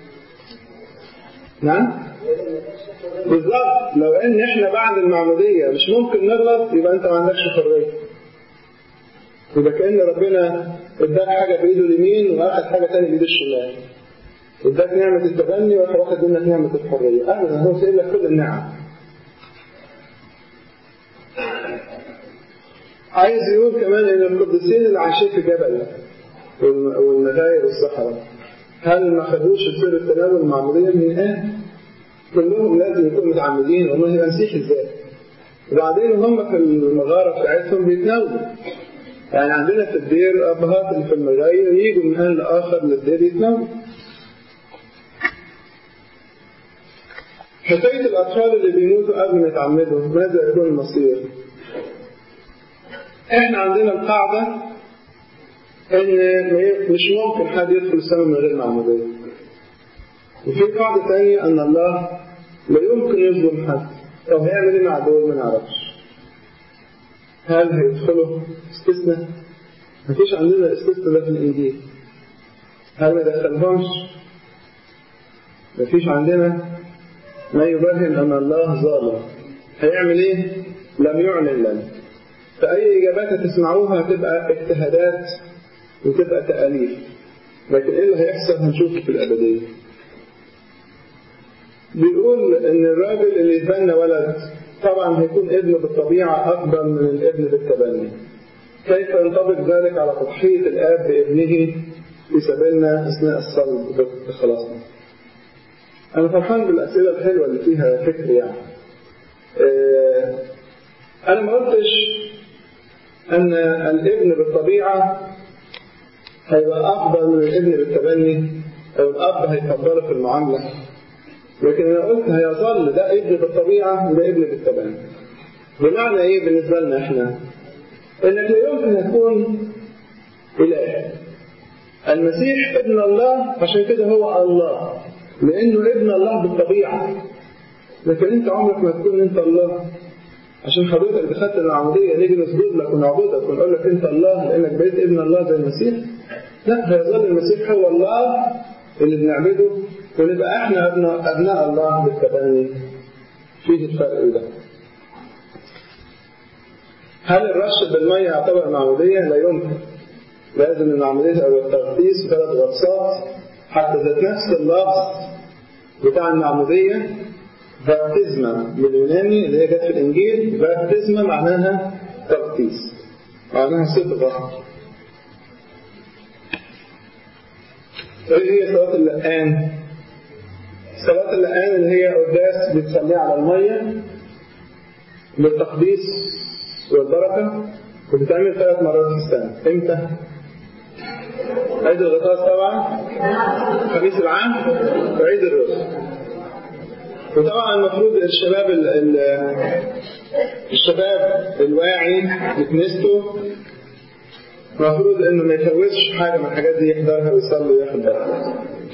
نعم بالظبط لو ان احنا بعد المعمودية مش ممكن نغلط يبقى انت ما عندكش حرية يبقى كأن ربنا اداك حاجة بايده اليمين واخد حاجة تانية بايده الشمال اداك نعمة التبني وراح واخد منك نعمة الحرية ابدا هو سايب لك كل النعم عايز يقول كمان ان القديسين اللي عايشين في جبل والمغاير والصحراء هل ما خدوش سر التناول المعمودية من آه كلهم لازم يكونوا متعمدين والله يبقى مسيح ازاي وبعدين هم في المغارة بتاعتهم بيتناولوا يعني عندنا في الدير أبهات اللي في المغاير يجوا من آن لآخر للدير يتناولوا حكاية الأطفال اللي بيموتوا قبل ما يتعمدوا ماذا يكون المصير؟ احنا عندنا القاعدة ان مش ممكن حد يدخل السماء من غير معمودية وفي قاعدة ثانية ان الله لا يمكن يظلم حد طب هيعمل ايه مع دول ما نعرفش هل هيدخلوا استثناء مفيش عندنا الاستثناء ده في الانجيل هل ما دخلهمش مفيش عندنا ما يبرهن ان الله ظالم هيعمل ايه لم يعلن لنا فأي إجابات هتسمعوها هتبقى اجتهادات وتبقى تأليف لكن إيه اللي هيحصل هنشوفه في الأبدية بيقول إن الراجل اللي يتبنى ولد طبعا هيكون ابنه بالطبيعة أفضل من الابن بالتبني كيف ينطبق ذلك على تضحية الآب بابنه في سبيلنا أثناء الصلب بخلاصنا أنا فرحان بالأسئلة الحلوة اللي فيها فكر يعني أنا ما قلتش أن الابن بالطبيعة هيبقى أفضل من الابن بالتبني أو الأب هيفضله في المعاملة لكن أنا قلت هيظل ده ابن بالطبيعة وده ابن بالتبني بمعنى إيه بالنسبة لنا إحنا؟ إنك لا يمكن يكون إله المسيح ابن الله عشان كده هو الله لأنه ابن الله بالطبيعة لكن أنت عمرك ما تكون أنت الله عشان حضرتك دخلت العمودية نيجي نسجد لك ونعبدك ونقول لك أنت الله لأنك بقيت ابن الله زي المسيح لا هيظل المسيح هو الله اللي بنعبده ونبقى احنا أبناء, أبناء الله بالتبني فيه الفرق ده هل الرش بالمية يعتبر معمودية؟ لا يمكن لازم المعمودية أو التغطيس ثلاث غطسات حتى ذات نفس اللفظ بتاع المعمودية بابتزما باليوناني اللي هي جت في الإنجيل بابتزما معناها تغطيس معناها صبغة ايه هي صلاة اللقان؟ صلاة اللقان اللي هي قداس بتصليها على المية للتقديس والبركة وبتتعمل ثلاث مرات في السنة امتى؟ عيد الغطاس طبعا خميس العام وعيد الرسل وطبعا المفروض الشباب ال ال الشباب الواعي لكنيسته المفروض انه ما يفوتش حاجه من الحاجات دي يحضرها ويصلي وياخد بركه.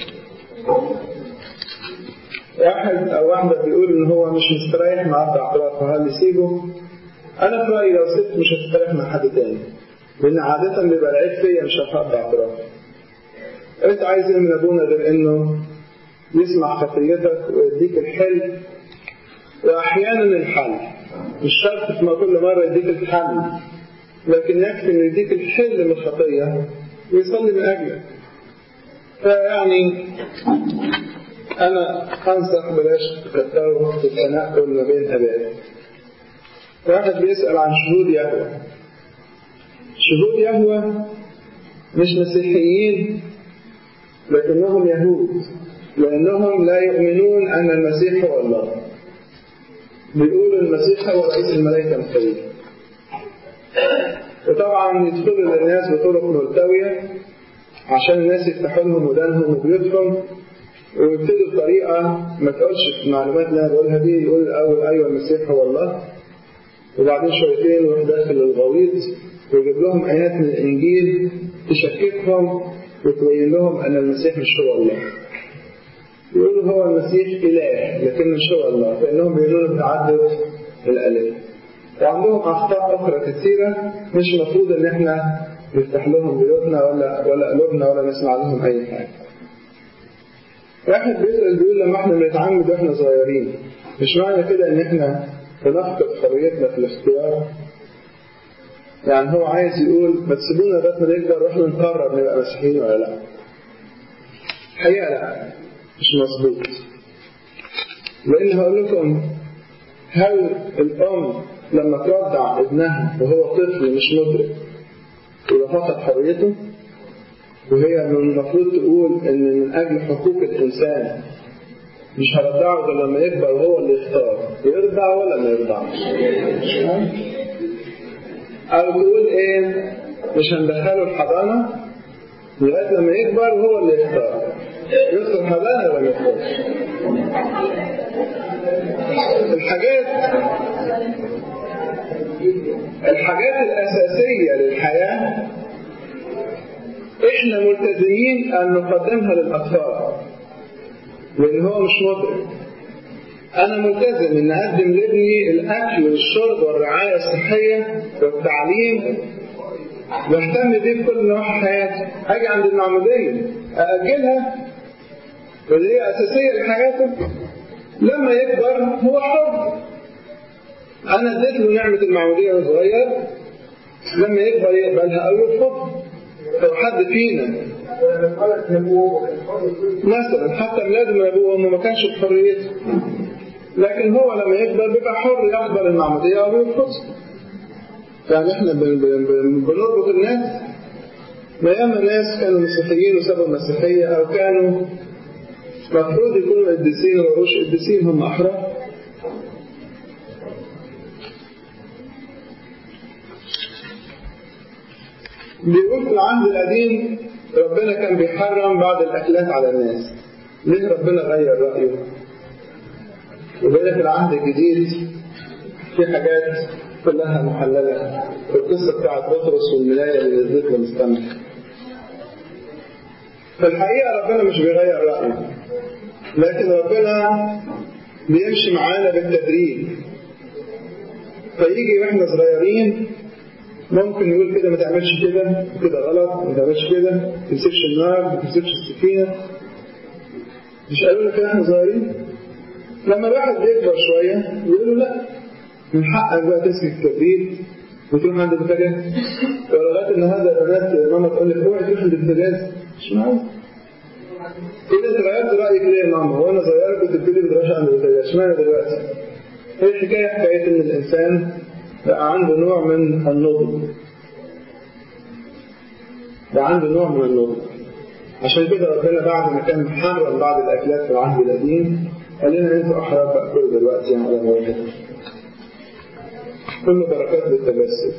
واحد او واحده بيقول ان هو مش مستريح مع اعتراف فهل يسيبه؟ انا في رايي لو سبت مش هتستريح مع حد تاني. لان عاده بيبقى العيب فيا مش هفقد اعتراف. انت عايز ايه من ابونا غير انه يسمع خطيتك ويديك الحل واحيانا الحل مش شرط في كل مره يديك الحل لكن يكفي انه يديك الحل من الخطيه ويصلي من اجلك فيعني انا انصح بلاش تكتروا في التنقل ما بين ابائك واحد بيسال عن شهود يهوه شهود يهوه مش مسيحيين لكنهم يهود لأنهم لا يؤمنون أن المسيح هو الله بيقولوا المسيح هو رئيس الملائكة الخير وطبعا يدخلوا للناس بطرق ملتوية عشان الناس يفتحوا لهم ودانهم وبيوتهم ويبتدوا بطريقة ما تقولش المعلومات اللي أنا بقولها دي يقول الأول أيوه المسيح هو الله وبعدين شويتين يروح داخل الغويط ويجيب لهم آيات من الإنجيل تشككهم وتبين لهم أن المسيح مش هو الله يقولوا هو المسيح إله لكن مش هو الله فإنهم بيقولوا تعدد الآلهة وعندهم أخطاء أخرى كثيرة مش المفروض إن إحنا نفتح لهم بيوتنا ولا ولا قلوبنا ولا نسمع لهم أي حاجة. واحد بيسأل بيقول لما إحنا بنتعمد وإحنا صغيرين مش معنى كده إن إحنا بنفقد حريتنا في الاختيار يعني هو عايز يقول ما تسيبونا لغايه ما نكبر واحنا نقرر نبقى مسيحيين ولا لا. الحقيقه لا مش مظبوط. لان هقول لكم هل الام لما ترضع ابنها وهو طفل مش مدرك يبقى فقد حريته؟ وهي المفروض تقول ان من اجل حقوق الانسان مش هرضعه غير لما يكبر وهو اللي يختار يرضع ولا ما يرضعش او تقول ايه مش هندخله الحضانه لغايه لما يكبر هو اللي يختار يدخل حضانه ولا ما يدخلش الحاجات الحاجات الاساسيه للحياه احنا ملتزمين ان نقدمها للاطفال لان هو مش مدرك انا ملتزم ان اقدم لابني الاكل والشرب والرعايه الصحيه والتعليم واهتم بيه بكل نواحي حياته اجي عند المعموديه ااجلها ودي هي اساسيه لحياته لما يكبر هو حر انا اديت له نعمه المعموديه وهو صغير لما يكبر يقبلها او يرفضها لو حد فينا مثلا حتى ميلاد من ابوه وامه ما كانش بحريته لكن هو لما يكبر بيبقى حر يقبل المعموديه او يرفضها يعني احنا بنربط الناس ما ياما ناس كانوا مسيحيين وسابوا المسيحيه او كانوا المفروض يكونوا قديسين وما بقوش قديسين هم احرار بيقول في العهد القديم ربنا كان بيحرم بعض الأكلات على الناس ليه ربنا غير رأيه؟ وبقى في العهد الجديد في حاجات كلها محللة القصة بتاعت بطرس والملاية اللي نزلت للمستمع فالحقيقة ربنا مش بيغير رأيه لكن ربنا بيمشي معانا بالتدريج فيجي واحنا صغيرين ممكن يقول كده ما تعملش كده كده غلط ما تعملش كده ما تمسكش النار ما تمسكش السكينة مش قالوا لنا كده احنا صغيرين لما الواحد بيكبر شوية يقول له لا من حقك بقى تمسك الكبريت وتروح عند البوتاجاز ولغايه النهارده البنات ماما تقول لك اوعي تروح عند البوتاجاز مش معايا كده انت غيرت رايك ليه يا ماما وانا صغيره كنت بتقولي ما تروحش عند البوتاجاز اشمعنى دلوقتي؟ هي الحكايه حكايه ان الانسان بقى عنده نوع من النضج بقى عنده نوع من النضج عشان كده ربنا بعد ما كان محرم بعض الاكلات في العهد القديم قال لنا انتوا احرار بقى كل دلوقتي على موجود كل بركات بالتجسد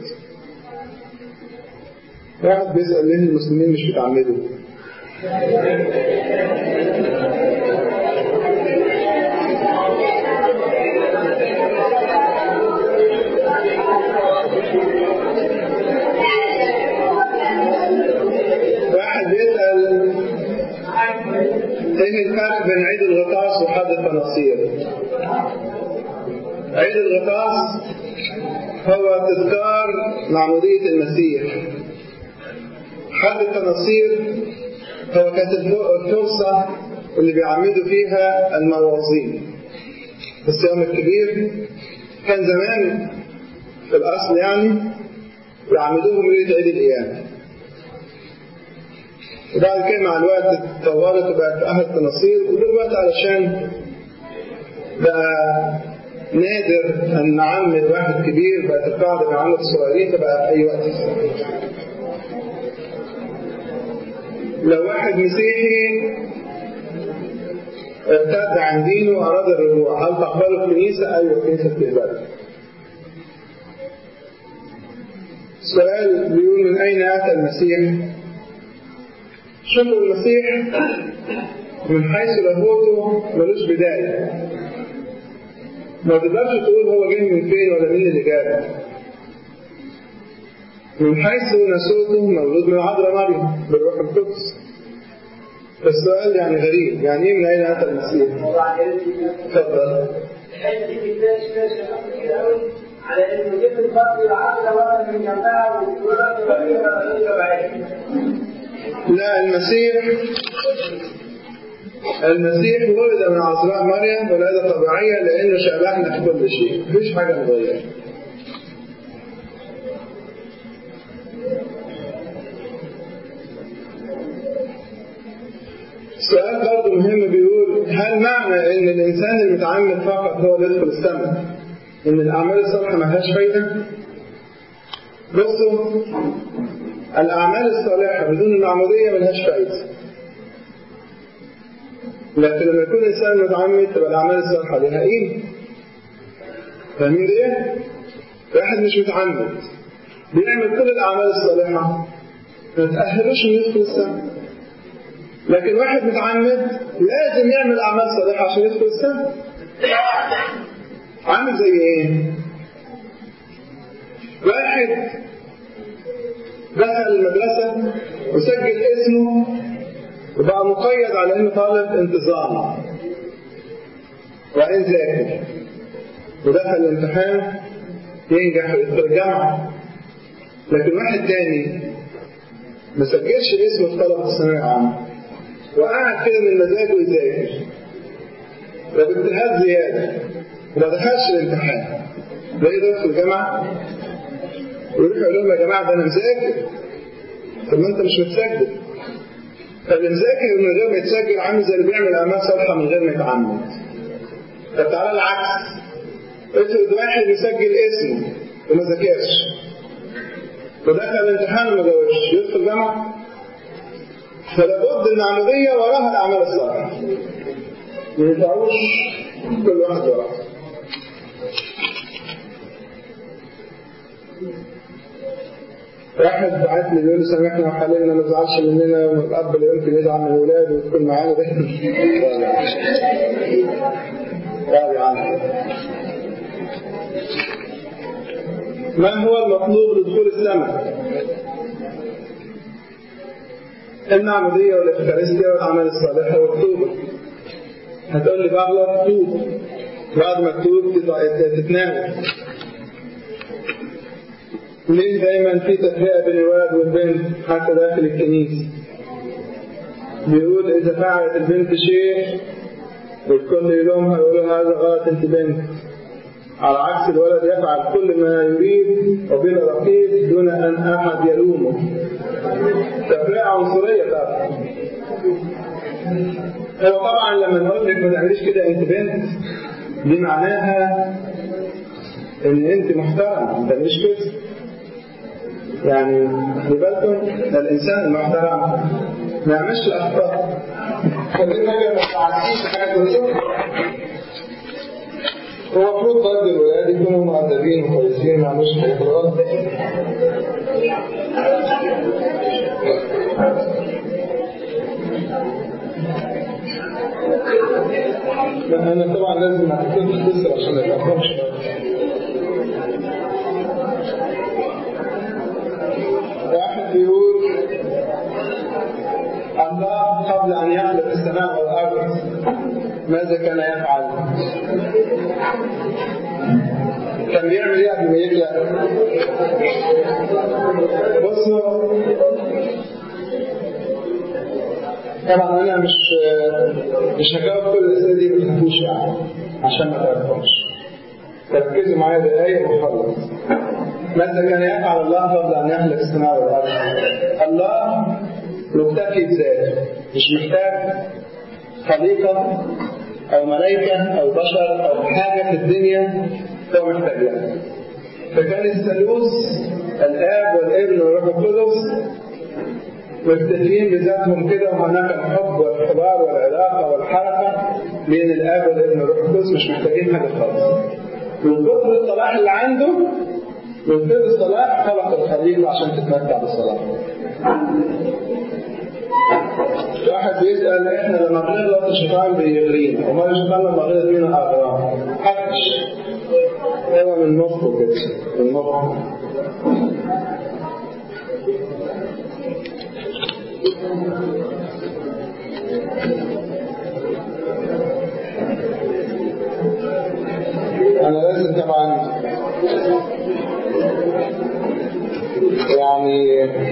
واحد بيسأل ليه المسلمين مش بيتعمدوا واحد بيسأل ايه الفرق بين عيد الغطاس وحد التناصير عيد الغطاس هو تذكار معمودية المسيح حد التناصير هو كانت الفرصة اللي بيعمدوا فيها الموازين الصيام الكبير كان زمان في الأصل يعني يعمدوهم ليلة عيد القيامة وبعد كده مع الوقت اتطورت وبقت أهل التناصير ودلوقتي علشان بقى نادر أن نعمد واحد كبير بقت القاعدة بنعمد الصغيرين تبقى في أي وقت لو واحد مسيحي ارتد عن دينه وأراد الرجوع هل تقبله الكنيسة؟ أيوة الكنيسة بتقبله السؤال بيقول من أين أتى المسيح؟ شوفوا المسيح من حيث لاهوته ملوش بداية ما تقدرش تقول هو جاي من فين ولا مين اللي جابه من حيث نسوته مولود من عذراء مريم بالروح القدس السؤال يعني غريب يعني ايه من اين اتى المسيح؟ اتفضل
الحته دي بتلاقي فيها شباب كتير قوي على انه جبت الفرد العقل ورا من جنبها والولد بعيد
لا المسيح المسيح ولد من عذراء مريم ولادة طبيعية لأنه شبهنا في كل شيء مفيش حاجة مغيرة سؤال برضه مهم بيقول هل معنى ان الانسان المتعمد فقط هو اللي يدخل السماء ان الاعمال الصالحه ما لهاش فايده بصوا الاعمال الصالحه بدون المعموديه ما لهاش فايده لكن لما يكون الانسان متعمد تبقى الاعمال الصالحه لها قيمه فاهمين دي ايه؟ واحد مش متعمد بيعمل كل الاعمال الصالحه ما تاهلوش انه يدخل السماء لكن واحد متعمد لازم يعمل اعمال صالحه عشان يدخل السماء عامل زي ايه واحد دخل المدرسة وسجل اسمه وبقى مقيد على انه طالب انتظام وبعدين ذاكر ودخل الامتحان ينجح ويدخل الجامعة لكن واحد تاني ما سجلش اسمه في طلبة الثانوية العامة وقعد كده من مزاجه يذاكر وباجتهاد زيادة وما دخلش الامتحان ده يدخل الجامعة ويروح يقول لهم يا جماعة ده أنا مذاكر طب ما أنت مش متسجل فاللي مذاكر من غير ما يتسجل عامل زي اللي بيعمل أعمال صالحة من غير ما يتعمد طب تعالى العكس افرض واحد يسجل اسمه وما ذاكرش ودخل الامتحان وما جاوبش يدخل جامعة فلابد المعمودية وراها الأعمال الصالحة ما ينفعوش كل واحد وراه واحد بعت لي بيقول لي سامحنا وحللنا ما تزعلش مننا الاب اللي يمكن يزعل من ولاده وتكون معانا دايما راضي عنه من هو المطلوب لدخول السماء؟ المعمودية والإفكارستيا والأعمال الصالحة والتوبة هتقول لي بغلط توب بعد ما تتوب تتناول ليه دايما في تفرقة بين الولد والبنت حتى داخل الكنيسة بيقول إذا فعلت البنت شيء والكل يلومها يقول هذا غلط أنت بنت على عكس الولد يفعل كل ما يريد وبلا رقيب دون أن أحد يلومه تفرقة عنصرية طبعا هو طبعا لما نقول لك ما تعمليش كده انت بنت دي معناها ان انت محترم ما تعمليش كده يعني خلي بالكم الانسان المحترم ما يعملش اخطاء فدي حاجه ما تعديش حاجه كويسه هو المفروض برضه الولاد يكونوا مؤدبين وكويسين ما يعملوش حاجه غلط انا طبعا لازم اكون مختصر عشان ما يفهمش واحد بيقول الله قبل ان يخلق السماء والارض ماذا كان يفعل؟ كان بيعمل ايه قبل ما يخلق؟ بصوا طبعا انا مش مش هجاوب كل الاسئله دي ما تخافوش يعني عشان ما تعرفوش ركزوا معايا دقايق وخلص ماذا كان يفعل الله قبل ان يخلق السماء والارض؟ الله مكتفي بذاته مش محتاج خليقه او ملائكه او بشر او حاجه في الدنيا هو محتاج لها فكان الثالوث الاب والابن والروح القدس مكتفين بذاتهم كده وهناك الحب والحوار والعلاقة والحركة بين الآب والابن والروح القدس مش محتاجين حاجة خالص. من كثر الصلاح اللي عنده من كثر الصلاح خلق الخليقة عشان تتمتع بالصلاح. واحد بيسأل احنا لما بنغلط الشيطان بيغرينا، امال الشيطان لما غلط بينا اغرام؟ محدش. هو من مخه كده، من مخه. أنا لازم طبعا يعني